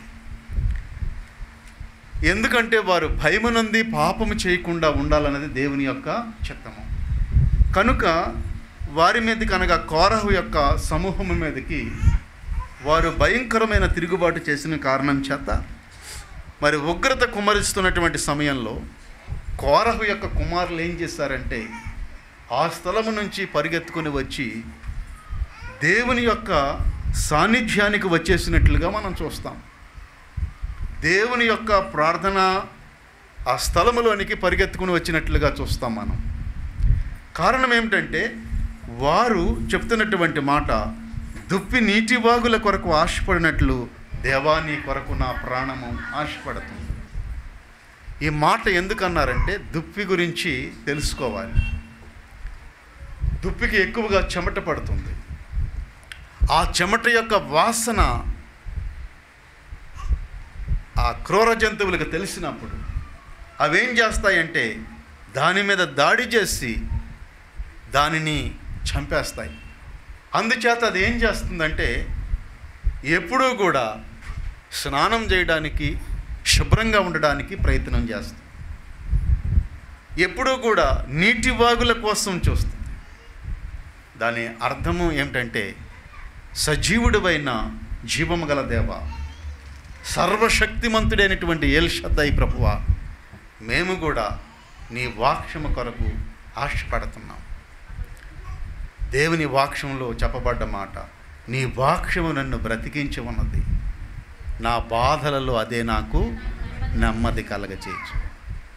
ఎందుకంటే వారు భయమునంది పాపము చేయకుండా ఉండాలన్నది దేవుని యొక్క చిత్తము కనుక వారి మీదకి అనగా కోరహు యొక్క సమూహము మీదకి వారు భయంకరమైన తిరుగుబాటు చేసిన కారణం చేత మరి ఉగ్రత కుమరిస్తున్నటువంటి సమయంలో కోరహు యొక్క కుమారులు ఏం చేశారంటే ఆ స్థలము నుంచి పరిగెత్తుకొని వచ్చి దేవుని యొక్క సాన్నిధ్యానికి వచ్చేసినట్లుగా మనం చూస్తాం దేవుని యొక్క ప్రార్థన ఆ స్థలములోనికి పరిగెత్తుకుని వచ్చినట్లుగా చూస్తాం మనం కారణం ఏమిటంటే వారు చెప్తున్నటువంటి మాట దుప్పి నీటి వాగుల కొరకు ఆశపడినట్లు దేవా నీ కొరకు నా ప్రాణము ఆశపడుతుంది ఈ మాట ఎందుకన్నారంటే దుప్పి గురించి తెలుసుకోవాలి దుప్పికి ఎక్కువగా చెమట పడుతుంది ఆ చెమట యొక్క వాసన ఆ క్రూర జంతువులకు తెలిసినప్పుడు అవేం చేస్తాయంటే దాని మీద దాడి చేసి దానిని చంపేస్తాయి అందుచేత అది ఏం చేస్తుందంటే ఎప్పుడూ కూడా స్నానం చేయడానికి శుభ్రంగా ఉండడానికి ప్రయత్నం చేస్తుంది ఎప్పుడూ కూడా నీటి వాగుల కోసం చూస్తుంది దాని అర్థము ఏమిటంటే సజీవుడివైన జీవము గల దేవ సర్వశక్తిమంతుడైనటువంటి ఏల్షద్దై ప్రభువ మేము కూడా నీ వాక్యము కొరకు ఆశపడుతున్నాం దేవుని వాక్యంలో చెప్పబడ్డ మాట నీ వాక్యము నన్ను బ్రతికించి ఉన్నది నా బాధలలో అదే నాకు నెమ్మది కలగచేయచ్చు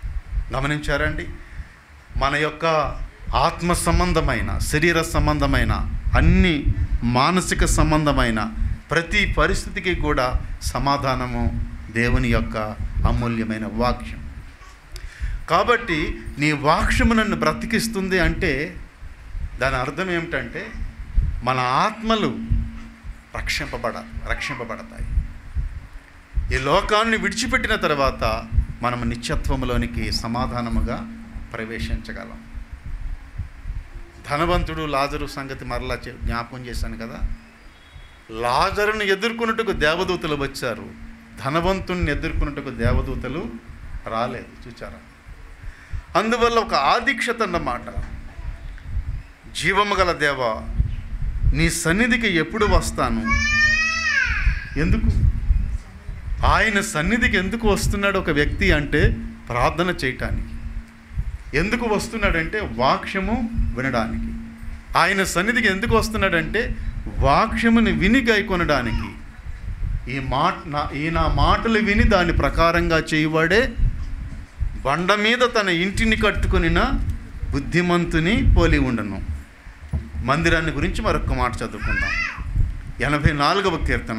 గమనించారండి మన యొక్క ఆత్మ సంబంధమైన శరీర సంబంధమైన అన్ని మానసిక సంబంధమైన ప్రతి పరిస్థితికి కూడా సమాధానము దేవుని యొక్క అమూల్యమైన వాక్యం కాబట్టి నీ వాక్యము నన్ను బ్రతికిస్తుంది అంటే దాని అర్థం ఏమిటంటే మన ఆత్మలు రక్షింపబడ రక్షింపబడతాయి ఈ లోకాన్ని విడిచిపెట్టిన తర్వాత మనం నిత్యత్వములోనికి సమాధానముగా ప్రవేశించగలం ధనవంతుడు లాజరు సంగతి మరలా చె- జ్ఞాపకం చేశాను కదా లాజరుని ఎదుర్కొన్నట్టుకు దేవదూతలు వచ్చారు ధనవంతుణ్ణి ఎదుర్కొన్నట్టుకు దేవదూతలు రాలేదు చూచారా అందువల్ల ఒక ఆదీక్షత అన్నమాట జీవము గల దేవ నీ సన్నిధికి ఎప్పుడు వస్తాను ఎందుకు ఆయన సన్నిధికి ఎందుకు వస్తున్నాడు ఒక వ్యక్తి అంటే ప్రార్థన చేయటానికి ఎందుకు వస్తున్నాడంటే వాక్యము వినడానికి ఆయన సన్నిధికి ఎందుకు వస్తున్నాడంటే వాక్యముని విని గైకొనడానికి ఈ మాట నా ఈ నా మాటలు విని దాని ప్రకారంగా చేయవాడే బండ మీద తన ఇంటిని కట్టుకొనిన బుద్ధిమంతుని పోలి ఉండను మందిరాన్ని గురించి మరొక మాట చదువుకుందాం ఎనభై నాలుగవ కీర్తన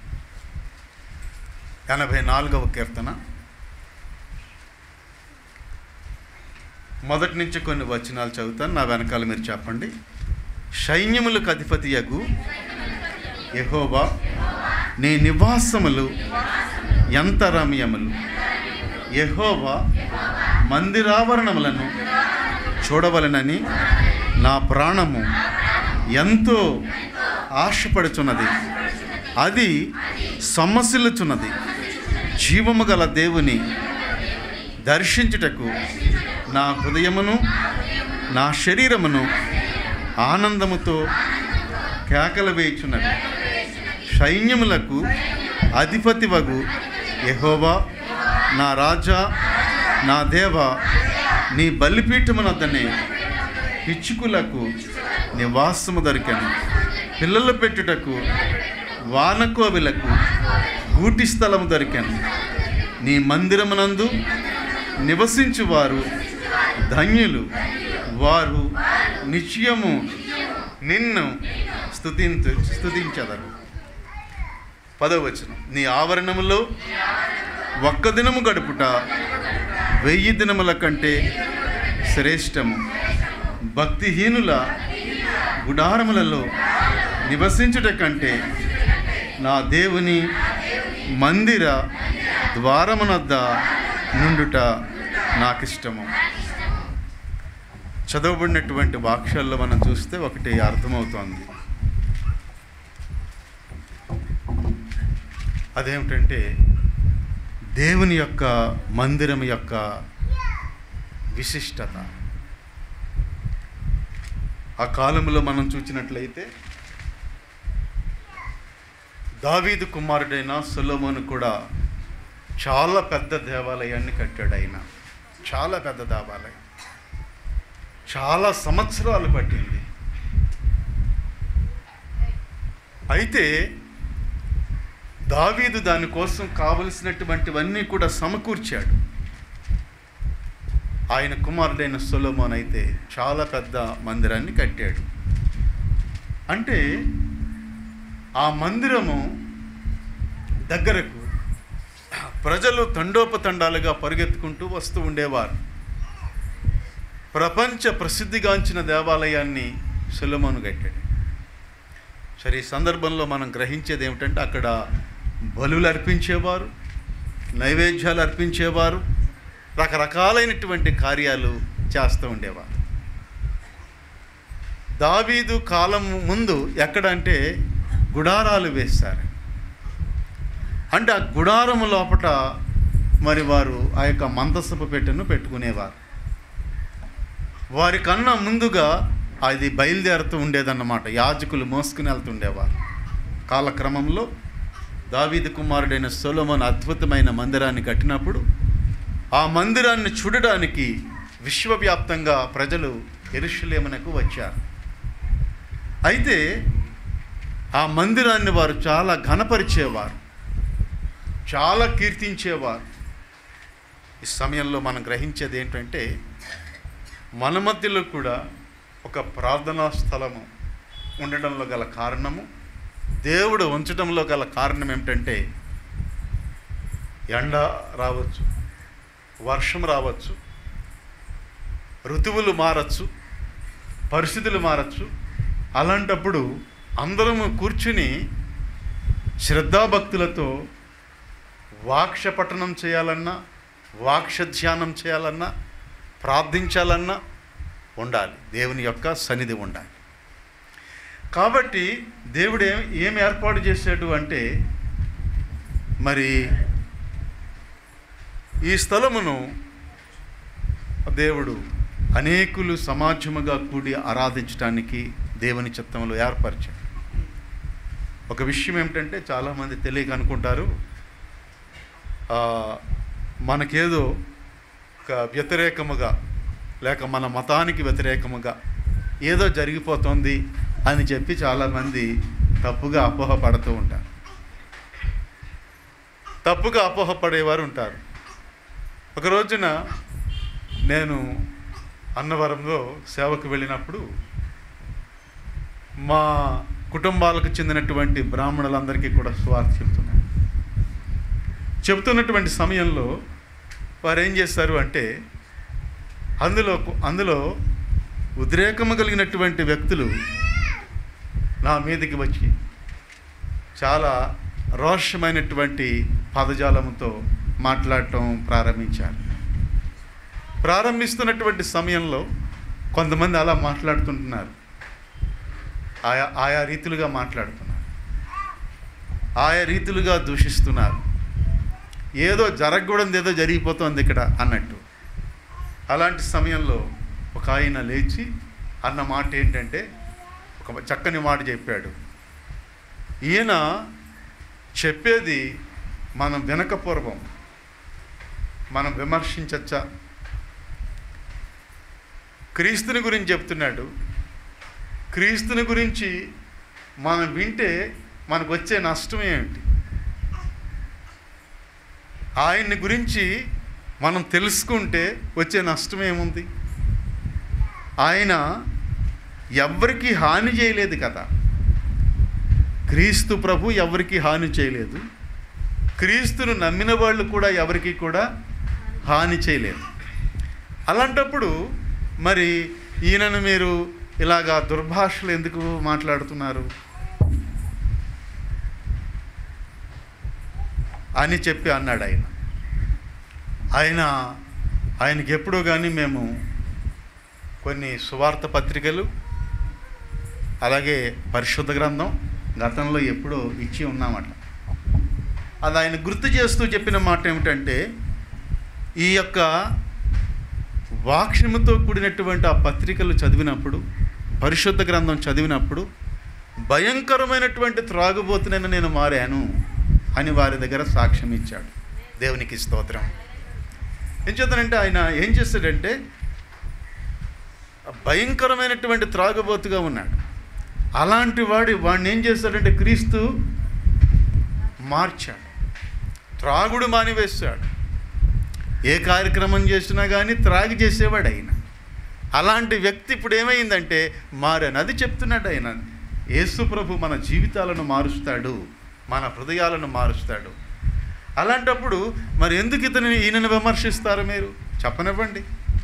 ఎనభై నాలుగవ కీర్తన మొదటి నుంచి కొన్ని వచనాలు చదువుతాను నా వెనకాల మీరు చెప్పండి సైన్యములకు అధిపతి యగు యెహోవా నీ నివాసములు ఎంత రమ్యములు యెహోవా మందిరావరణములను చూడవలనని నా ప్రాణము ఎంతో ఆశపడుచున్నది అది సొమ్మసిల్లుచున్నది జీవము గల దేవుని దర్శించుటకు నా హృదయమును నా శరీరమును ఆనందముతో కేకలు వేయుచున్నది సైన్యములకు అధిపతి వగు యెహోవా నా రాజా నా దేవ నీ బలిపీఠమునొద్దనే పిచ్చుకులకు నివాసము దొరికెను పిల్లలు పెట్టుటకు వానకోవిలకు గూటి స్థలము దొరికెను నీ మందిరమునందు నివసించువారు ధన్యులు వారు నిశ్చయము నిన్ను స్తుతించు స్తుతించదరు పదవచనం నీ ఆవరణములో ఒక్క దినము గడుపుట వెయ్యి దినముల కంటే శ్రేష్టము భక్తిహీనుల గుడారములలో నివసించుట కంటే నా దేవుని మందిర ద్వారమునద్ద నుండుట నాకిష్టము చదవబడినటువంటి వాక్యాల్లో మనం చూస్తే ఒకటి అర్థమవుతోంది అదేమిటంటే దేవుని యొక్క మందిరం యొక్క విశిష్టత ఆ కాలంలో మనం చూసినట్లయితే దావీదు కుమారుడైన సొలొమోను కూడా చాలా పెద్ద దేవాలయాన్ని కట్టాడు ఆయన చాలా పెద్ద దేవాలయం చాలా సంవత్సరాలు పట్టింది అయితే దావీదు దానికోసం కావలసినటువంటివన్నీ కూడా సమకూర్చాడు ఆయన కుమారుడైన సొలొమోన్ అయితే చాలా పెద్ద మందిరాన్ని కట్టాడు అంటే ఆ మందిరము దగ్గరకు ప్రజలు తండోపతండాలుగా పరిగెత్తుకుంటూ వస్తూ ఉండేవారు ప్రపంచ ప్రసిద్ధిగాంచిన దేవాలయాన్ని సులమోను కట్టాడు సరే ఈ సందర్భంలో మనం గ్రహించేది ఏమిటంటే అక్కడ బలులు అర్పించేవారు నైవేద్యాలు అర్పించేవారు రకరకాలైనటువంటి కార్యాలు చేస్తూ ఉండేవారు దావీదు కాలం ముందు ఎక్కడంటే గుడారాలు వేస్తారు అంటే ఆ గుడారం లోపట మరి వారు ఆ యొక్క మందసపు పెట్టెను పెట్టుకునేవారు వారి కన్నా ముందుగా అది బయలుదేరుతూ ఉండేదన్నమాట యాజకులు మోసుకుని వెళ్తుండేవారు కాలక్రమంలో దావీదు కుమారుడైన సొలొమోన్ అద్భుతమైన మందిరాన్ని కట్టినప్పుడు ఆ మందిరాన్ని చూడడానికి విశ్వవ్యాప్తంగా ప్రజలు ఎరుషులేమునకు వచ్చారు అయితే ఆ మందిరాన్ని వారు చాలా ఘనపరిచేవారు చాలా కీర్తించేవారు ఈ సమయంలో మనం గ్రహించేది ఏంటంటే మన మధ్యలో కూడా ఒక ప్రార్థనా స్థలము ఉండడంలో గల కారణము దేవుడు ఉంచడంలో గల కారణం ఏమిటంటే ఎండ రావచ్చు వర్షం రావచ్చు ఋతువులు మారచ్చు పరిస్థితులు మారచ్చు అలాంటప్పుడు అందరము కూర్చుని శ్రద్ధాభక్తులతో వాక్ష పఠనం చేయాలన్నా వాక్ష ధ్యానం చేయాలన్నా ప్రార్థించాలన్నా ఉండాలి దేవుని యొక్క సన్నిధి ఉండాలి కాబట్టి దేవుడు ఏం ఏం ఏర్పాటు చేశాడు అంటే మరి ఈ స్థలమును దేవుడు అనేకులు సమాజముగా కూడి ఆరాధించడానికి దేవుని చిత్తంలో ఏర్పరిచాడు ఒక విషయం ఏమిటంటే చాలామంది తెలియక అనుకుంటారు ఆ, మనకేదో ఒక వ్యతిరేకముగా లేక మన మతానికి వ్యతిరేకముగా ఏదో జరిగిపోతుంది అని చెప్పి చాలామంది తప్పుగా అపోహపడుతూ ఉంటారు తప్పుగా అపోహపడేవారు ఉంటారు ఒక రోజున నేను అన్నవరంలో సేవకు వెళ్ళినప్పుడు మా కుటుంబాలకు చెందినటువంటి బ్రాహ్మణులందరికీ కూడా స్వార్థ చెప్తున్నాను చెప్తున్నటువంటి సమయంలో వారు ఏం చేస్తారు అంటే అందులో అందులో ఉద్రేకము కలిగినటువంటి వ్యక్తులు నా మీదకి వచ్చి చాలా రోషమైనటువంటి పదజాలముతో మాట్లాడటం ప్రారంభించారు ప్రారంభిస్తున్నటువంటి సమయంలో కొంతమంది అలా మాట్లాడుతుంటున్నారు ఆయా ఆయా రీతులుగా మాట్లాడుతున్నారు ఆయా రీతులుగా దూషిస్తున్నారు ఏదో జరగకూడదు ఏదో జరిగిపోతుంది ఇక్కడ అన్నట్టు అలాంటి సమయంలో ఒక ఆయన లేచి అన్న మాట ఏంటంటే ఒక చక్కని మాట చెప్పాడు ఈయన చెప్పేది మనం వినకపూర్వం మనం విమర్శించచ్చా క్రీస్తుని గురించి చెప్తున్నాడు క్రీస్తుని గురించి మనం వింటే మనకు వచ్చే నష్టం ఏమిటి ఆయన్ని గురించి మనం తెలుసుకుంటే వచ్చే నష్టం ఏముంది ఆయన ఎవ్వరికీ హాని చేయలేదు కదా క్రీస్తు ప్రభు ఎవరికి హాని చేయలేదు క్రీస్తును నమ్మిన వాళ్ళు కూడా ఎవరికి కూడా హాని చేయలేదు అలాంటప్పుడు మరి ఈయనను మీరు ఇలాగా దుర్భాషలు ఎందుకు మాట్లాడుతున్నారు అని చెప్పి అన్నాడు ఆయన ఆయన ఆయనకి ఎప్పుడో కానీ మేము కొన్ని సువార్త పత్రికలు అలాగే పరిశుద్ధ గ్రంథం గతంలో ఎప్పుడో ఇచ్చి ఉన్నామట అది ఆయన గుర్తు చేస్తూ చెప్పిన మాట ఏమిటంటే ఈ యొక్క వాక్ష్యముతో కూడినటువంటి ఆ పత్రికలు చదివినప్పుడు పరిశుద్ధ గ్రంథం చదివినప్పుడు భయంకరమైనటువంటి త్రాగుబోతునని నేను మారాను అని వారి దగ్గర సాక్ష్యం ఇచ్చాడు దేవునికి స్తోత్రం ఏం చేద్దానంటే ఆయన ఏం చేస్తాడంటే భయంకరమైనటువంటి త్రాగుబోతుగా ఉన్నాడు అలాంటి వాడి వాడిని ఏం చేస్తాడంటే క్రీస్తు మార్చాడు త్రాగుడు మానివేశాడు ఏ కార్యక్రమం చేసినా కానీ త్రాగి చేసేవాడు ఆయన అలాంటి వ్యక్తి ఇప్పుడు ఏమైందంటే మారాను అది చెప్తున్నాడు ఆయన యేసు ప్రభు మన జీవితాలను మారుస్తాడు మన హృదయాలను మారుస్తాడు అలాంటప్పుడు మరి ఎందుకు ఇతని ఈయనను విమర్శిస్తారు మీరు చెప్పనివ్వండి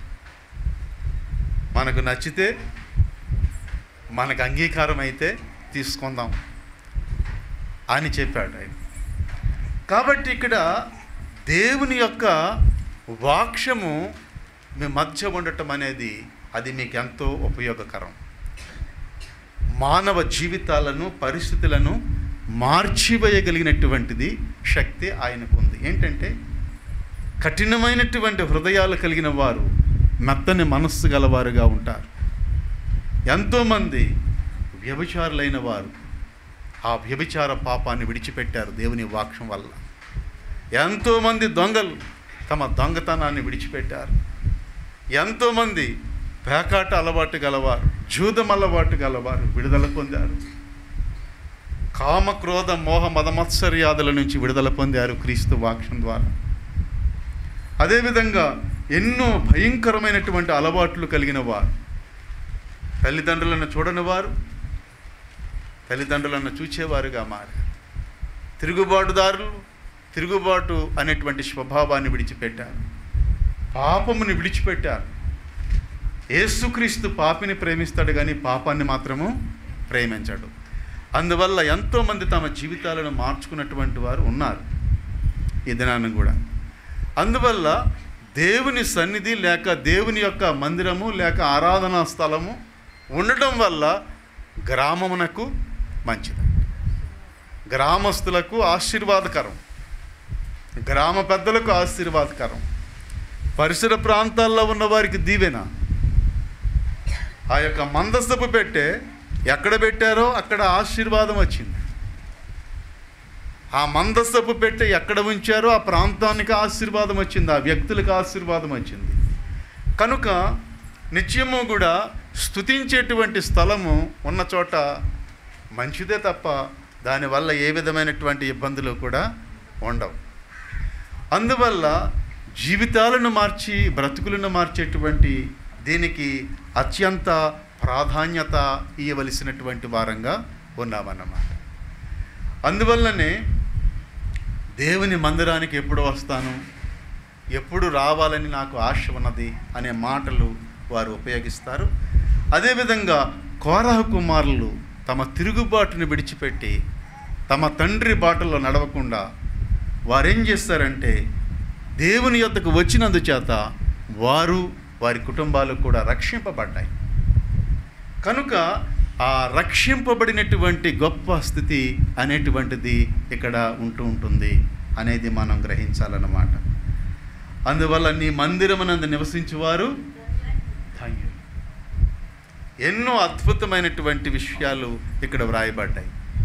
మనకు నచ్చితే మనకు అంగీకారం అయితే తీసుకుందాం అని చెప్పాడు ఆయన కాబట్టి ఇక్కడ దేవుని యొక్క వాక్యము మీ మధ్య ఉండటం అనేది అది మీకు ఎంతో ఉపయోగకరం మానవ జీవితాలను పరిస్థితులను మార్చివేయగలిగినటువంటిది శక్తి ఆయనకు ఉంది ఏంటంటే కఠినమైనటువంటి హృదయాలు కలిగిన వారు మెత్తని మనస్సు గలవారుగా ఉంటారు ఎంతోమంది వ్యభిచారులైన వారు ఆ వ్యభిచార పాపాన్ని విడిచిపెట్టారు దేవుని వాక్యం వల్ల ఎంతోమంది దొంగలు తమ దొంగతనాన్ని విడిచిపెట్టారు ఎంతోమంది పేకాట అలవాటు గలవారు జూదం అలవాటు గలవారు విడుదల పొందారు కామ క్రోధ మోహ మదమత్సర్యాదుల నుంచి విడుదల పొందారు క్రీస్తు వాక్యం ద్వారా అదేవిధంగా ఎన్నో భయంకరమైనటువంటి అలవాట్లు కలిగిన వారు తల్లిదండ్రులను చూడని వారు తల్లిదండ్రులను చూచేవారుగా మారారు తిరుగుబాటుదారులు తిరుగుబాటు అనేటువంటి స్వభావాన్ని విడిచిపెట్టారు పాపముని విడిచిపెట్టారు యేసుక్రీస్తు పాపిని ప్రేమిస్తాడు కానీ పాపాన్ని మాత్రము ప్రేమించాడు అందువల్ల ఎంతోమంది తమ జీవితాలను మార్చుకున్నటువంటి వారు ఉన్నారు ఈ దినాన్ని కూడా అందువల్ల దేవుని సన్నిధి లేక దేవుని యొక్క మందిరము లేక ఆరాధనా స్థలము ఉండటం వల్ల గ్రామమునకు మంచిది గ్రామస్తులకు ఆశీర్వాదకరం గ్రామ పెద్దలకు ఆశీర్వాదకరం పరిసర ప్రాంతాల్లో ఉన్న వారికి దీవెన ఆ యొక్క మందస్తపు పెట్టే ఎక్కడ పెట్టారో అక్కడ ఆశీర్వాదం వచ్చింది ఆ మందస్తపు పెట్టె ఎక్కడ ఉంచారో ఆ ప్రాంతానికి ఆశీర్వాదం వచ్చింది ఆ వ్యక్తులకు ఆశీర్వాదం వచ్చింది కనుక నిత్యము కూడా స్తుతించేటువంటి స్థలము ఉన్న చోట మంచిదే తప్ప దానివల్ల ఏ విధమైనటువంటి ఇబ్బందులు కూడా ఉండవు అందువల్ల జీవితాలను మార్చి బ్రతుకులను మార్చేటువంటి దీనికి అత్యంత ప్రాధాన్యత ఇవ్వవలసినటువంటి వారంగా ఉన్నామన్నమాట అందువల్లనే దేవుని మందిరానికి ఎప్పుడు వస్తాను ఎప్పుడు రావాలని నాకు ఆశ ఉన్నది అనే మాటలు వారు ఉపయోగిస్తారు అదేవిధంగా కోరహ కుమారులు తమ తిరుగుబాటును విడిచిపెట్టి తమ తండ్రి బాటలో నడవకుండా వారేం చేస్తారంటే దేవుని యొద్దకు వచ్చినందుచేత వారు వారి కుటుంబాలు కూడా రక్షింపబడ్డాయి కనుక ఆ రక్షింపబడినటువంటి గొప్ప స్థితి అనేటువంటిది ఇక్కడ ఉంటూ ఉంటుంది అనేది మనం గ్రహించాలన్నమాట అందువల్ల నీ మందిరమునందు నివసించువారు ధన్యులు ఎన్నో అద్భుతమైనటువంటి విషయాలు ఇక్కడ వ్రాయబడ్డాయి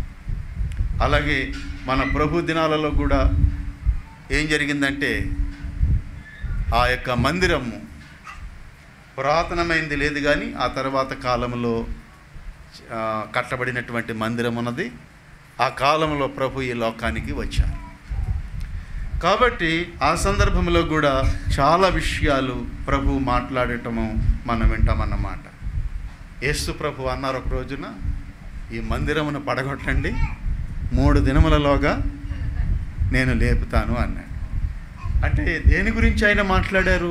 అలాగే మన ప్రభు దినాలలో కూడా ఏం జరిగిందంటే ఆ యొక్క మందిరము పురాతనమైంది లేదు కానీ ఆ తర్వాత కాలంలో ఆ, కట్టబడినటువంటి మందిరం ఉన్నది ఆ కాలంలో ప్రభు ఈ లోకానికి వచ్చారు కాబట్టి ఆ సందర్భంలో కూడా చాలా విషయాలు ప్రభు మాట్లాడటము మనం వింటామన్నమాట యేసు ప్రభు అన్నారు ఒక రోజున ఈ మందిరమును పడగొట్టండి మూడు దినములలోగా నేను లేపుతాను అన్నాడు అంటే దేని గురించి ఆయన మాట్లాడారు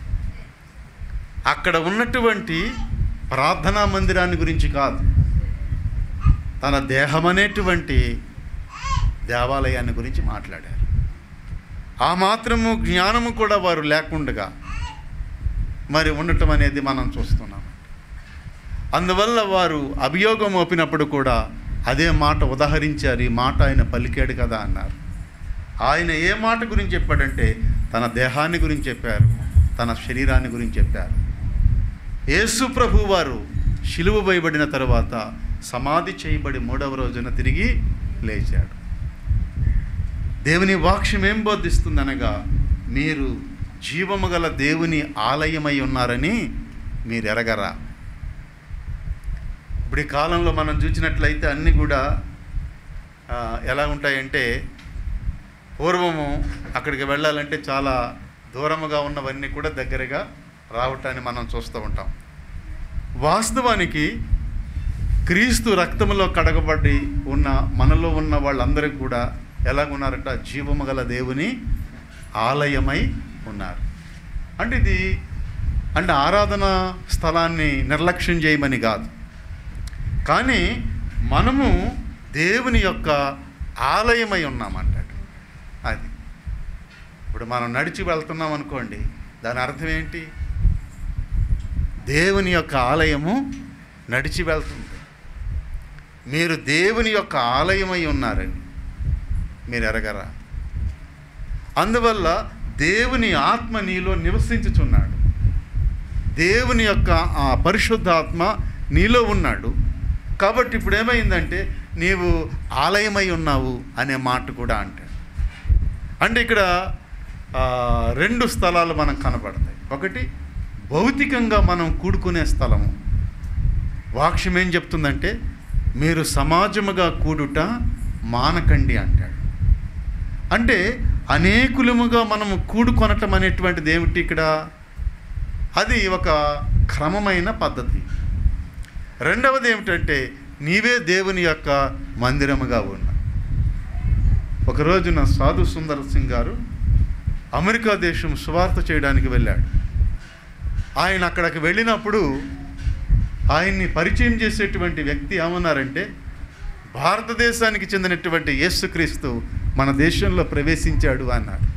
అక్కడ ఉన్నటువంటి ప్రార్థనా మందిరాన్ని గురించి కాదు తన దేహం అనేటువంటి దేవాలయాన్ని గురించి మాట్లాడారు ఆ మాత్రము జ్ఞానము కూడా వారు లేకుండగా మరి ఉండటం అనేది మనం చూస్తున్నాం అందువల్ల వారు అభియోగం మోపినప్పుడు కూడా అదే మాట ఉదహరించారు ఈ మాట ఆయన పలికాడు కదా అన్నారు ఆయన ఏ మాట గురించి చెప్పాడంటే తన దేహాన్ని గురించి చెప్పారు తన శరీరాన్ని గురించి చెప్పారు యేసు ప్రభు వారు శిలువ వేయబడిన తరువాత సమాధి చేయబడి మూడవ రోజున తిరిగి లేచాడు దేవుని వాక్యం ఏం బోధిస్తుందనగా మీరు జీవము గల దేవుని ఆలయమై ఉన్నారని మీరు ఎరగరా ఇప్పుడు ఈ కాలంలో మనం చూసినట్లయితే అన్నీ కూడా ఆ, ఎలా ఉంటాయంటే పూర్వము అక్కడికి వెళ్ళాలంటే చాలా దూరముగా ఉన్నవన్నీ కూడా దగ్గరగా రావటాన్ని మనం చూస్తూ ఉంటాం వాస్తవానికి క్రీస్తు రక్తములో కడగబడి ఉన్న మనలో ఉన్న వాళ్ళందరూ కూడా ఎలాగున్నారట జీవము గల దేవుని ఆలయమై ఉన్నారు అంటే ఇది అంటే ఆరాధన స్థలాన్ని నిర్లక్ష్యం చేయమని కాదు కానీ మనము దేవుని యొక్క ఆలయమై ఉన్నామంటాడు అది ఇప్పుడు మనం నడిచి వెళ్తున్నాం అనుకోండి దాని అర్థం ఏంటి దేవుని యొక్క ఆలయము నడిచి వెళ్తుంది మీరు దేవుని యొక్క ఆలయమై ఉన్నారని మీరు ఎరగరా అందువల్ల దేవుని ఆత్మ నీలో నివసించుచున్నాడు దేవుని యొక్క ఆ పరిశుద్ధ ఆత్మ నీలో ఉన్నాడు కాబట్టి ఇప్పుడు ఏమైందంటే నీవు ఆలయమై ఉన్నావు అనే మాట కూడా అంటాడు అంటే ఇక్కడ ఆ, రెండు స్థలాలు మనకు కనపడతాయి ఒకటి భౌతికంగా మనం కూడుకునే స్థలము వాక్యం ఏం చెప్తుందంటే మీరు సమాజముగా కూడుట మానకండి అంటాడు అంటే అనేకులముగా మనము కూడుకొనటం అనేటువంటిది ఏమిటి ఇక్కడ అది ఒక క్రమమైన పద్ధతి రెండవది ఏమిటంటే నీవే దేవుని యొక్క మందిరముగా ఉన్నా ఒకరోజున సాధు సుందర్ సింగ్ గారు అమెరికా దేశం సువార్త చేయడానికి వెళ్ళాడు ఆయన అక్కడికి వెళ్ళినప్పుడు ఆయన్ని పరిచయం చేసేటువంటి వ్యక్తి ఏమన్నారంటే భారతదేశానికి చెందినటువంటి యేసుక్రీస్తు మన దేశంలో ప్రవేశించాడు అన్నాడు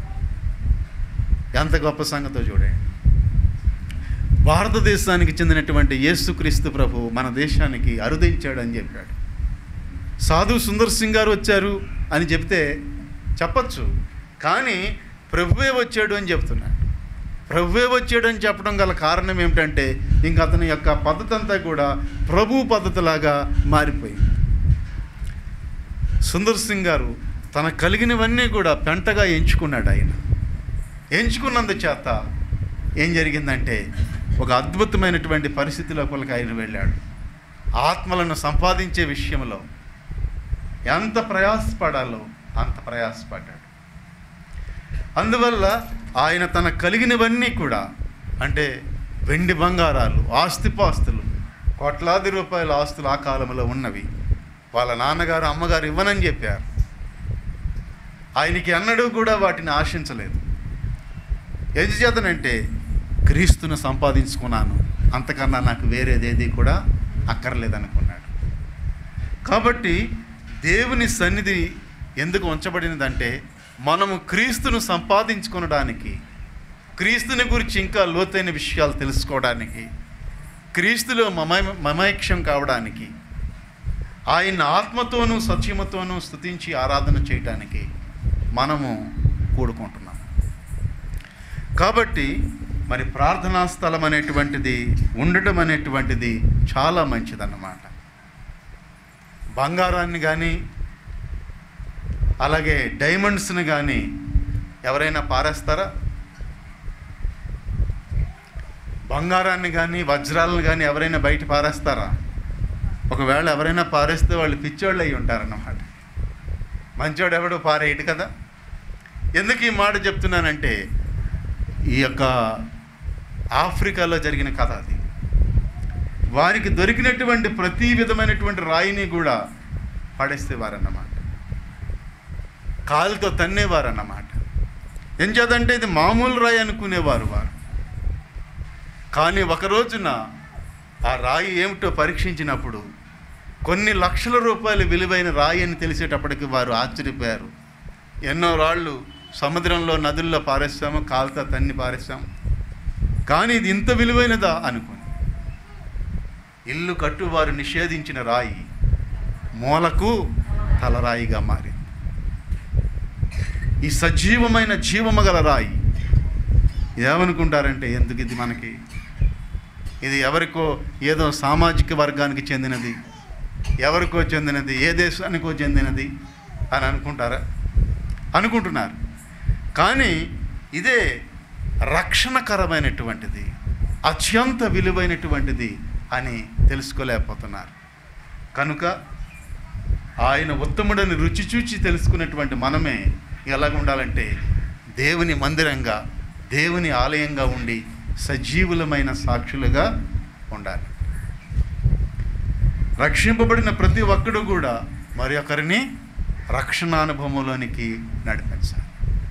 ఎంత గొప్ప సంగతో చూడండి భారతదేశానికి చెందినటువంటి యేసుక్రీస్తు ప్రభు మన దేశానికి అరుదించాడు అని చెప్పాడు సాధు సుందర్ సింగ్ గారు వచ్చారు అని చెప్తే చెప్పచ్చు కానీ ప్రభువే వచ్చాడు అని చెప్తున్నాడు ప్రభువే వచ్చాడు అని చెప్పడం గల కారణం ఏమిటంటే ఇంక అతని యొక్క పద్ధతి అంతా కూడా ప్రభు పద్ధతిలాగా మారిపోయింది సుందర్ సింగ్ గారు తన కలిగినవన్నీ కూడా పెంటగా ఎంచుకున్నాడు ఆయన ఎంచుకున్నందు చేత ఏం జరిగిందంటే ఒక అద్భుతమైనటువంటి పరిస్థితిలోపలికి ఆయన వెళ్ళాడు ఆత్మలను సంపాదించే విషయంలో ఎంత ప్రయాసపడాలో అంత ప్రయాసపడ్డాడు అందువల్ల ఆయన తన కలిగినవన్నీ కూడా అంటే వెండి బంగారాలు ఆస్తిపాస్తులు కోట్లాది రూపాయల ఆస్తులు ఆ కాలంలో ఉన్నవి వాళ్ళ నాన్నగారు అమ్మగారు ఇవ్వనని చెప్పారు ఆయనకి అన్నడూ కూడా వాటిని ఆశించలేదు చేతనంటే క్రీస్తును సంపాదించుకున్నాను అంతకన్నా నాకు వేరేదేది కూడా అక్కర్లేదనుకున్నాడు కాబట్టి దేవుని సన్నిధి ఎందుకు ఉంచబడినదంటే మనము క్రీస్తును సంపాదించుకొనడానికి క్రీస్తుని గురించి ఇంకా లోతైన విషయాలు తెలుసుకోవడానికి క్రీస్తులో మమై మమైక్ష్యం కావడానికి ఆయన ఆత్మతోనూ సత్యమతోనూ స్తుతించి ఆరాధన చేయటానికి మనము కూడుకుంటున్నాం కాబట్టి మరి ప్రార్థనా స్థలం అనేటువంటిది ఉండటం అనేటువంటిది చాలా మంచిదన్నమాట బంగారాన్ని కానీ అలాగే డైమండ్స్ని కానీ ఎవరైనా పారేస్తారా బంగారాన్ని కానీ వజ్రాలను కానీ ఎవరైనా బయట పారేస్తారా ఒకవేళ ఎవరైనా పారేస్తే వాళ్ళు పిచ్చోళ్ళు అయి ఉంటారన్నమాట మంచోడు ఎవడు పారేయడు కదా ఎందుకు ఈ మాట చెప్తున్నానంటే ఈ యొక్క ఆఫ్రికాలో జరిగిన కథ అది వారికి దొరికినటువంటి ప్రతి విధమైనటువంటి రాయిని కూడా పడేసేవారన్నమాట కాలుతో తన్నేవారన్నమాట ఏం చేదంటే ఇది మామూలు రాయి అనుకునేవారు వారు కానీ ఒక రోజున ఆ రాయి ఏమిటో పరీక్షించినప్పుడు కొన్ని లక్షల రూపాయల విలువైన రాయి అని తెలిసేటప్పటికి వారు ఆశ్చర్యపోయారు ఎన్నో రాళ్ళు సముద్రంలో నదుల్లో పారేస్తాము కాలుతో తన్ని పారేస్తాము కానీ ఇది ఇంత విలువైనదా అనుకుని ఇల్లు కట్టు వారు నిషేధించిన రాయి మూలకు తలరాయిగా మారింది ఈ సజీవమైన జీవము గల రాయి ఏమనుకుంటారంటే ఎందుకు ఇది మనకి ఇది ఎవరికో ఏదో సామాజిక వర్గానికి చెందినది ఎవరికో చెందినది ఏ దేశానికో చెందినది అని అనుకుంటారా అనుకుంటున్నారు కానీ ఇదే రక్షణకరమైనటువంటిది అత్యంత విలువైనటువంటిది అని తెలుసుకోలేకపోతున్నారు కనుక ఆయన ఉత్తముడని రుచి చూచి తెలుసుకున్నటువంటి మనమే ఎలాగ ఉండాలంటే దేవుని మందిరంగా దేవుని ఆలయంగా ఉండి సజీవులమైన సాక్షులుగా ఉండాలి రక్షింపబడిన ప్రతి ఒక్కడు కూడా మరి ఒకరిని రక్షణానుభవంలోనికి నడిపించాలి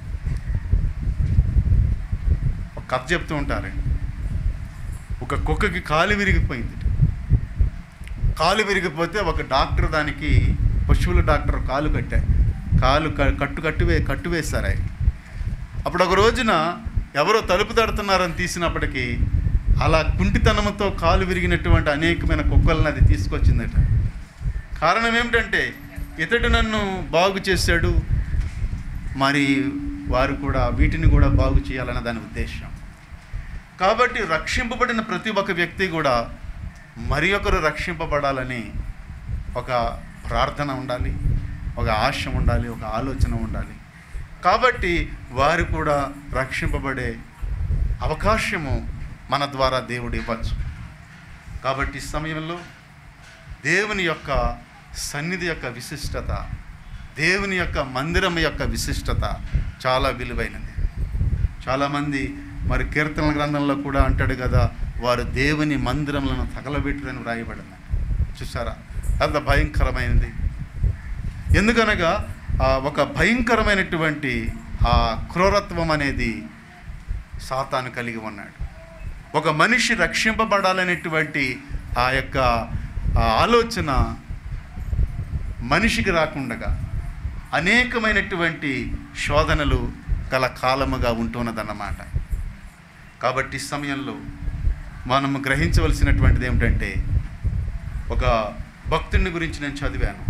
ఒక కథ చెప్తూ ఉంటారండి ఒక కుక్కకి కాలు విరిగిపోయింది కాలు విరిగిపోతే ఒక డాక్టర్ దానికి పశువుల డాక్టర్ కాలు కట్టా కాలు క- కట్టు కట్టువే కట్టు వేశారు ఆయన అప్పుడు ఒక రోజున ఎవరో తలుపు తడుతున్నారని తీసినప్పటికీ అలా కుంటితనంతో కాలు విరిగినటువంటి అనేకమైన కుక్కలను అది తీసుకొచ్చిందట కారణం ఏమిటంటే ఇతడు నన్ను బాగు చేశాడు మరి వారు కూడా వీటిని కూడా బాగు చేయాలన్న దాని ఉద్దేశం కాబట్టి రక్షింపబడిన ప్రతి ఒక్క వ్యక్తి కూడా మరి ఒకరు రక్షింపబడాలని ఒక ప్రార్థన ఉండాలి ఒక ఆశ ఉండాలి ఒక ఆలోచన ఉండాలి కాబట్టి వారు కూడా రక్షింపబడే అవకాశము మన ద్వారా దేవుడు ఇవ్వచ్చు కాబట్టి ఈ సమయంలో దేవుని యొక్క సన్నిధి యొక్క విశిష్టత దేవుని యొక్క మందిరం యొక్క విశిష్టత చాలా విలువైనది చాలామంది మరి కీర్తనల గ్రంథంలో కూడా అంటాడు కదా వారు దేవుని మందిరములను తగలబెట్టుదని వ్రాయబడింది చూసారా అంత భయంకరమైనది ఎందుకనగా ఆ ఒక భయంకరమైనటువంటి ఆ క్రూరత్వం అనేది సాతాను కలిగి ఉన్నాడు ఒక మనిషి రక్షింపబడాలనేటువంటి ఆ యొక్క ఆ ఆలోచన మనిషికి రాకుండగా అనేకమైనటువంటి శోధనలు గల కాలముగా ఉంటున్నదన్నమాట కాబట్టి ఈ సమయంలో మనం గ్రహించవలసినటువంటిది ఏమిటంటే ఒక భక్తుని గురించి నేను చదివాను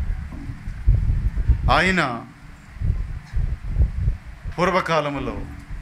ఆయన పూర్వకాలములో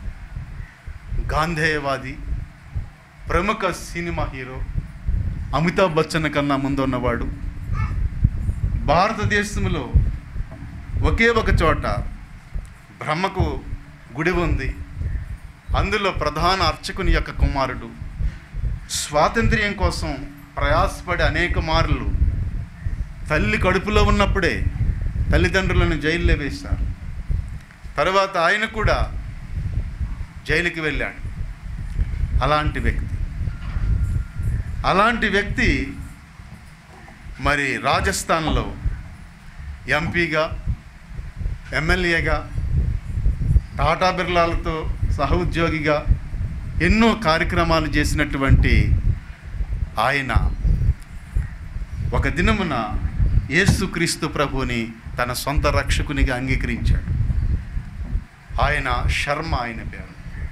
గాంధేయవాది ప్రముఖ సినిమా హీరో అమితాబ్ బచ్చన్ కన్నా ముందు ఉన్నవాడు భారతదేశంలో ఒకే ఒక చోట బ్రహ్మకు గుడి ఉంది అందులో ప్రధాన అర్చకుని యొక్క కుమారుడు స్వాతంత్ర్యం కోసం ప్రయాసపడి అనేక మార్లు తల్లి కడుపులో ఉన్నప్పుడే తల్లిదండ్రులను జైల్లో వేశారు తర్వాత ఆయన కూడా జైలుకి వెళ్ళాడు అలాంటి వ్యక్తి అలాంటి వ్యక్తి మరి రాజస్థాన్లో ఎంపీగా ఎమ్మెల్యేగా టాటా బిర్లాలతో సహోద్యోగిగా ఎన్నో కార్యక్రమాలు చేసినటువంటి ఆయన ఒక దినమున యేసుక్రీస్తు ప్రభుని తన సొంత రక్షకునిగా అంగీకరించాడు ఆయన శర్మ ఆయన పేరు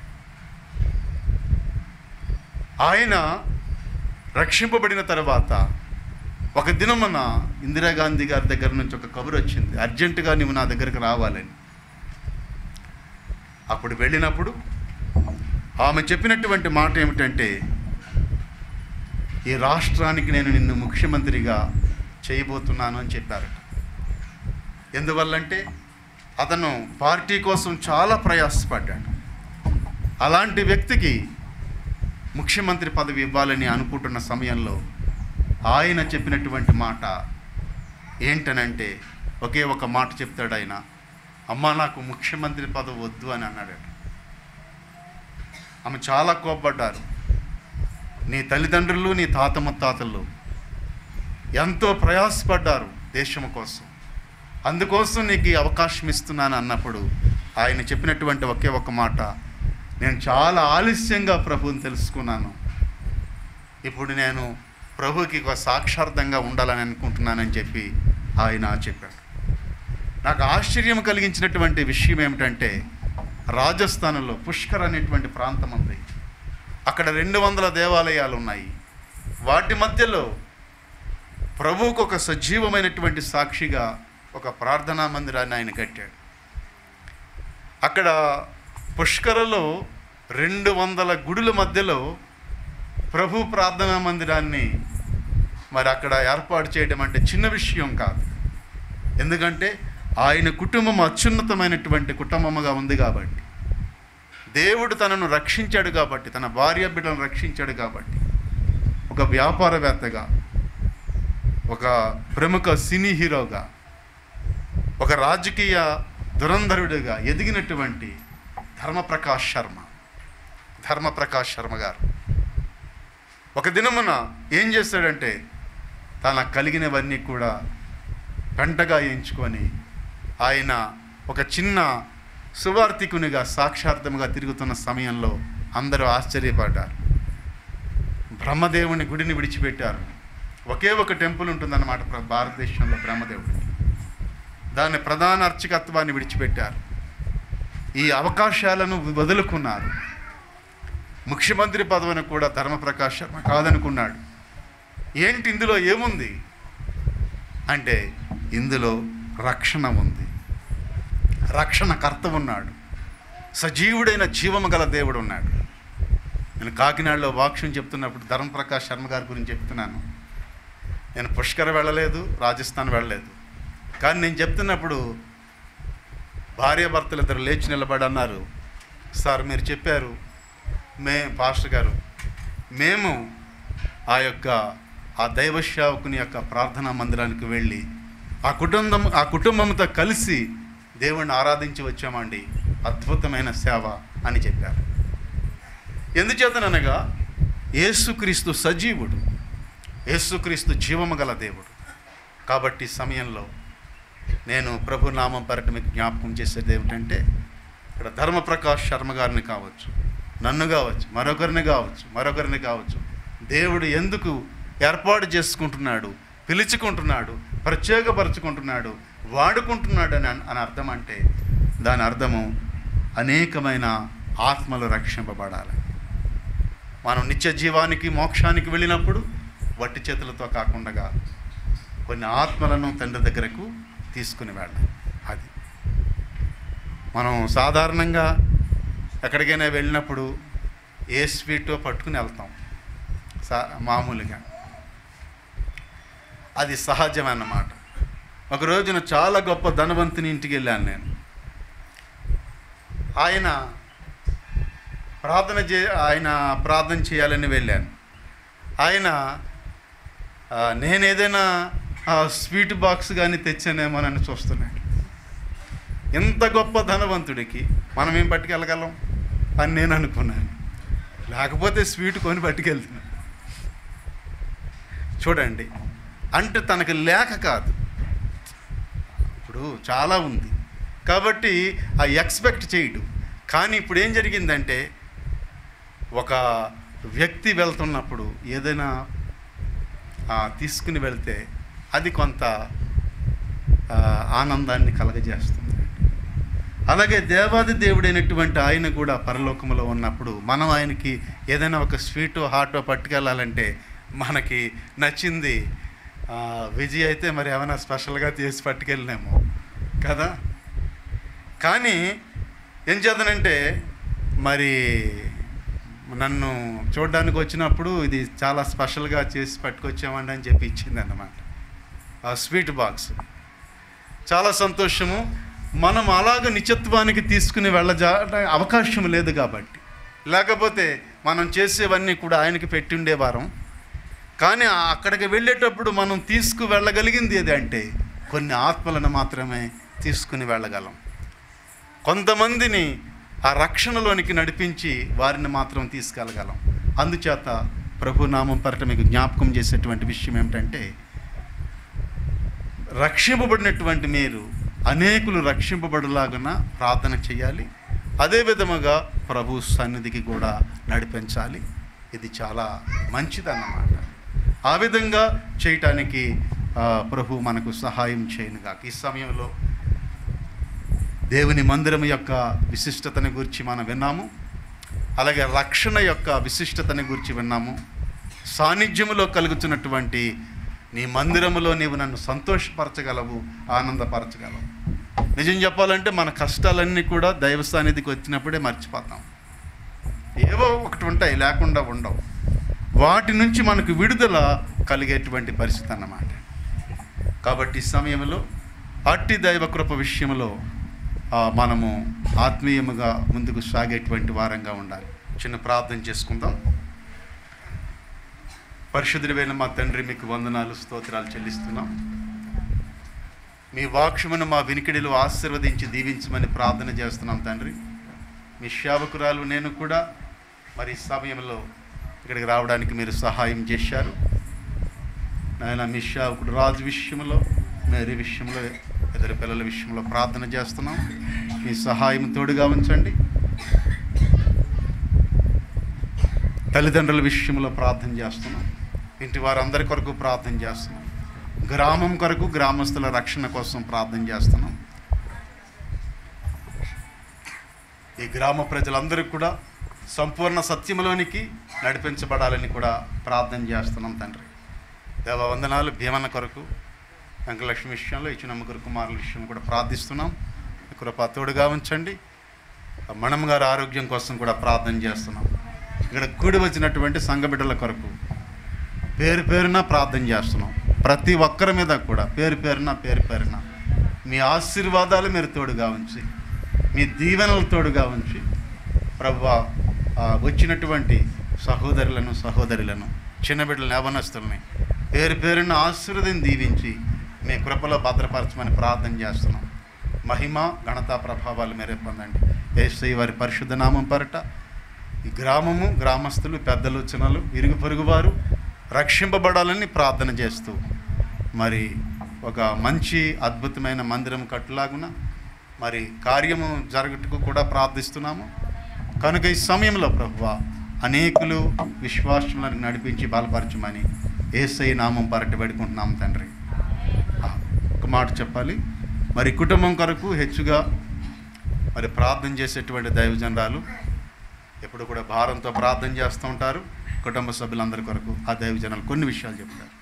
ఆయన రక్షింపబడిన తర్వాత ఒక దినమున ఇందిరాగాంధీ గారి దగ్గర నుంచి ఒక కబురు వచ్చింది అర్జెంటుగా నువ్వు నా దగ్గరికి రావాలని అప్పుడు వెళ్ళినప్పుడు ఆమె చెప్పినటువంటి మాట ఏమిటంటే ఈ రాష్ట్రానికి నేను నిన్ను ముఖ్యమంత్రిగా చేయబోతున్నాను అని చెప్పారు ఎందువల్లంటే అతను పార్టీ కోసం చాలా ప్రయాసపడ్డాడు అలాంటి వ్యక్తికి ముఖ్యమంత్రి పదవి ఇవ్వాలని అనుకుంటున్న సమయంలో ఆయన చెప్పినటువంటి మాట ఏంటనంటే ఒకే ఒక మాట చెప్తాడు ఆయన అమ్మ నాకు ముఖ్యమంత్రి పదవి వద్దు అని అన్నాడు ఆమె చాలా కోప్పడ్డారు నీ తల్లిదండ్రులు నీ తాత ముత్తాతలు ఎంతో ప్రయాసపడ్డారు దేశం కోసం అందుకోసం నీకు ఈ అవకాశం ఇస్తున్నాను అన్నప్పుడు ఆయన చెప్పినటువంటి ఒకే ఒక మాట నేను చాలా ఆలస్యంగా ప్రభువుని తెలుసుకున్నాను ఇప్పుడు నేను ప్రభుకి ఒక సాక్షార్థంగా ఉండాలని అనుకుంటున్నానని చెప్పి ఆయన చెప్పాడు నాకు ఆశ్చర్యం కలిగించినటువంటి విషయం ఏమిటంటే రాజస్థాన్లో పుష్కర్ అనేటువంటి ప్రాంతం ఉంది అక్కడ రెండు వందల దేవాలయాలు ఉన్నాయి వాటి మధ్యలో ప్రభువుకు ఒక సజీవమైనటువంటి సాక్షిగా ఒక ప్రార్థనా మందిరాన్ని ఆయన కట్టాడు అక్కడ పుష్కరలో రెండు వందల గుడుల మధ్యలో ప్రభు ప్రార్థనా మందిరాన్ని మరి అక్కడ ఏర్పాటు చేయడం అంటే చిన్న విషయం కాదు ఎందుకంటే ఆయన కుటుంబం అత్యున్నతమైనటువంటి కుటుంబముగా ఉంది కాబట్టి దేవుడు తనను రక్షించాడు కాబట్టి తన భార్య బిడ్డలను రక్షించాడు కాబట్టి ఒక వ్యాపారవేత్తగా ఒక ప్రముఖ సినీ హీరోగా ఒక రాజకీయ దురంధరుడిగా ఎదిగినటువంటి ధర్మప్రకాష్ శర్మ ధర్మప్రకాష్ శర్మ గారు ఒక దినమున ఏం చేస్తాడంటే తన కలిగినవన్నీ కూడా పెంటగా ఎంచుకొని ఆయన ఒక చిన్న సువార్థికునిగా సాక్షార్థముగా తిరుగుతున్న సమయంలో అందరూ ఆశ్చర్యపడ్డారు బ్రహ్మదేవుని గుడిని విడిచిపెట్టారు ఒకే ఒక టెంపుల్ ఉంటుందన్నమాట ప్ర- భారతదేశంలో బ్రహ్మదేవుడికి దాని ప్రధాన అర్చకత్వాన్ని విడిచిపెట్టారు ఈ అవకాశాలను వదులుకున్నారు ముఖ్యమంత్రి పదవిని కూడా ధర్మప్రకాష్ శర్మ కాదనుకున్నాడు ఏంటి ఇందులో ఏముంది అంటే ఇందులో రక్షణ ఉంది రక్షణకర్త ఉన్నాడు సజీవుడైన జీవము గల దేవుడు ఉన్నాడు నేను కాకినాడలో వాక్యం చెప్తున్నప్పుడు ధర్మప్రకాష్ శర్మ గారి గురించి చెప్తున్నాను నేను పుష్కర వెళ్ళలేదు రాజస్థాన్ వెళ్ళలేదు కానీ నేను చెప్తున్నప్పుడు భార్యాభర్తలు ఇద్దరు లేచి నిలబడి అన్నారు సార్ మీరు చెప్పారు మే పాస్టర్ గారు మేము ఆ యొక్క ఆ దైవ సేవకుని యొక్క ప్రార్థనా మందిరానికి వెళ్ళి ఆ కుటుంబం ఆ కుటుంబంతో కలిసి దేవుణ్ణి ఆరాధించి వచ్చామండి అద్భుతమైన సేవ అని చెప్పారు ఎందుచేతననగా యేసుక్రీస్తు సజీవుడు యేసుక్రీస్తు జీవము గల దేవుడు కాబట్టి ఈ సమయంలో నేను ప్రభు నామం పరట మీకు జ్ఞాపకం చేసేది ఏమిటంటే ఇక్కడ ధర్మప్రకాష్ శర్మ గారిని కావచ్చు నన్ను కావచ్చు మరొకరిని కావచ్చు మరొకరిని కావచ్చు దేవుడు ఎందుకు ఏర్పాటు చేసుకుంటున్నాడు పిలుచుకుంటున్నాడు ప్రత్యేకపరుచుకుంటున్నాడు వాడుకుంటున్నాడు అని అని అర్థం అంటే దాని అర్థము అనేకమైన ఆత్మలు రక్షింపబడాలి మనం నిత్య జీవానికి మోక్షానికి వెళ్ళినప్పుడు వట్టి చేతులతో కాకుండా కొన్ని ఆత్మలను తండ్రి దగ్గరకు తీసుకుని వెళ్ళాలి అది మనం సాధారణంగా ఎక్కడికైనా వెళ్ళినప్పుడు ఏ స్వీటో పట్టుకుని వెళ్తాం సా మామూలుగా అది సహజమన్నమాట ఒక రోజున చాలా గొప్ప ధనవంతుని ఇంటికి వెళ్ళాను నేను ఆయన ప్రార్థన చే ఆయన ప్రార్థన చేయాలని వెళ్ళాను ఆయన ఆ, నేను ఏదైనా ఆ, స్వీట్ బాక్స్ కానీ తెచ్చానేమోనని చూస్తున్నాను ఎంత గొప్ప ధనవంతుడికి మనం ఏం పట్టుకెళ్ళగలం అని నేను అనుకున్నాను లేకపోతే స్వీట్ కొని పట్టుకెళ్తున్నాను చూడండి అంటే తనకు లేక కాదు ఇప్పుడు చాలా ఉంది కాబట్టి ఆ ఎక్స్పెక్ట్ చేయడు కానీ ఇప్పుడు ఏం జరిగిందంటే ఒక వ్యక్తి వెళ్తున్నప్పుడు ఏదైనా ఆ, తీసుకుని వెళ్తే అది కొంత ఆ, ఆనందాన్ని కలగజేస్తుంది అలాగే దేవాది దేవుడైనటువంటి ఆయన కూడా పరలోకములో ఉన్నప్పుడు మనం ఆయనకి ఏదైనా ఒక స్వీటో హాటో పట్టుకెళ్ళాలంటే మనకి నచ్చింది ఆ, విజయ్ అయితే మరి ఏమైనా స్పెషల్గా చేసి పట్టుకెళ్ళినాము కదా కానీ ఏం చేద్దానంటే మరి నన్ను చూడడానికి వచ్చినప్పుడు ఇది చాలా స్పెషల్గా చేసి పట్టుకొచ్చామండి అని చెప్పి ఇచ్చింది అన్నమాట ఆ స్వీట్ బాక్స్ చాలా సంతోషము మనం అలాగ నిత్యత్వానికి తీసుకుని వెళ్ళజా అవకాశం లేదు కాబట్టి లేకపోతే మనం చేసేవన్నీ కూడా ఆయనకి పెట్టి ఉండేవారం కానీ ఆ- అక్కడికి వెళ్ళేటప్పుడు మనం తీసుకు వెళ్ళగలిగింది ఏది అంటే కొన్ని ఆత్మలను మాత్రమే తీసుకుని వెళ్ళగలం కొంతమందిని ఆ రక్షణలోనికి నడిపించి వారిని మాత్రం తీసుకెళ్ళగలం అందుచేత ప్రభు నామం పరట మీకు జ్ఞాపకం చేసేటువంటి విషయం ఏమిటంటే రక్షింపబడినటువంటి మీరు అనేకులు రక్షింపబడులాగున ప్రార్థన చేయాలి అదే విధముగా ప్రభు సన్నిధికి కూడా నడిపించాలి ఇది చాలా మంచిదన్నమాట ఆ విధంగా చేయటానికి ఆ, ప్రభు మనకు సహాయం చేయనుగా ఈ సమయంలో దేవుని మందిరం యొక్క విశిష్టతని గురించి మనం విన్నాము అలాగే రక్షణ యొక్క విశిష్టతని గురించి విన్నాము సాన్నిధ్యములో కలుగుతున్నటువంటి నీ మందిరములో నీవు నన్ను సంతోషపరచగలవు ఆనందపరచగలవు నిజం చెప్పాలంటే మన కష్టాలన్నీ కూడా దైవ సాన్నిధికి వచ్చినప్పుడే మర్చిపోతాం ఏవో ఒకటి ఉంటాయి లేకుండా ఉండవు వాటి నుంచి మనకు విడుదల కలిగేటువంటి పరిస్థితి అన్నమాట కాబట్టి ఈ సమయంలో అట్టి దైవ కృప విషయంలో ఆ, మనము ఆత్మీయముగా ముందుకు సాగేటువంటి వారంగా ఉండాలి చిన్న ప్రార్థన చేసుకుందాం పరిశుద్ధుడైన మా తండ్రి మీకు వందనాలు స్తోత్రాలు చెల్లిస్తున్నాం మీ వాక్షమును మా వినికిడిలో ఆశీర్వదించి దీవించమని ప్రార్థన చేస్తున్నాం తండ్రి మీ సేవకురాలు నేను కూడా మరి ఈ సమయంలో ఇక్కడికి రావడానికి మీరు సహాయం చేశారు నాయన మీ సేవకుడు రాజు విషయంలో మేరీ విషయంలో ఇద్దరు పిల్లల విషయంలో ప్రార్థన చేస్తున్నాం మీ సహాయం తోడుగా ఉంచండి తల్లిదండ్రుల విషయంలో ప్రార్థన చేస్తున్నాం ఇంటి వారందరి కొరకు ప్రార్థన చేస్తున్నాం గ్రామం కొరకు గ్రామస్తుల రక్షణ కోసం ప్రార్థన చేస్తున్నాం ఈ గ్రామ ప్రజలందరికీ కూడా సంపూర్ణ సత్యములోనికి నడిపించబడాలని కూడా ప్రార్థన చేస్తున్నాం తండ్రి దేవ వందనాలు భీమన్న కొరకు వెంకలక్ష్మి విషయంలో ఇచ్చిన ముగ్గురు కుమారుల విషయం కూడా ప్రార్థిస్తున్నాం మీ కృప తోడుగా ఉంచండి ఆ మణం గారి ఆరోగ్యం కోసం కూడా ప్రార్థన చేస్తున్నాం ఇక్కడ కూడి వచ్చినటువంటి సంఘ బిడ్డల కొరకు పేరు పేరున ప్రార్థన చేస్తున్నాం ప్రతి ఒక్కరి మీద కూడా పేరు పేరున పేరు పేరున మీ ఆశీర్వాదాలు మీరు తోడుగా ఉంచి మీ దీవెనలు తోడుగా ఉంచి ప్రభు వచ్చినటువంటి సహోదరులను సహోదరులను చిన్న బిడ్డలను యవనస్తుల్ని పేరు పేరున ఆశీర్వదం దీవించి మీ కృపలో భద్రపరచమని ప్రార్థన చేస్తున్నాం మహిమ ఘనత ప్రభావాలు మీరే పొందండి ఏసై వారి పరిశుద్ధ నామం పరట ఈ గ్రామము గ్రామస్తులు పెద్దలు చిన్నలు ఇరుగు పొరుగు వారు రక్షింపబడాలని ప్రార్థన చేస్తూ మరి ఒక మంచి అద్భుతమైన మందిరం కట్టులాగున మరి కార్యము జరగటకు కూడా ప్రార్థిస్తున్నాము కనుక ఈ సమయంలో ప్రభువ అనేకులు విశ్వాసులను నడిపించి బలపరచమని ఏసై నామం పరటి పెడుకుంటున్నాం తండ్రి ఆ, ఒక మాట చెప్పాలి మరి కుటుంబం కొరకు హెచ్చుగా మరి ప్రార్థన చేసేటువంటి దైవజనరాలు ఎప్పుడు కూడా భారంతో ప్రార్థన చేస్తూ ఉంటారు కుటుంబ సభ్యులందరి కొరకు ఆ దైవజనాలు కొన్ని విషయాలు చెప్తారు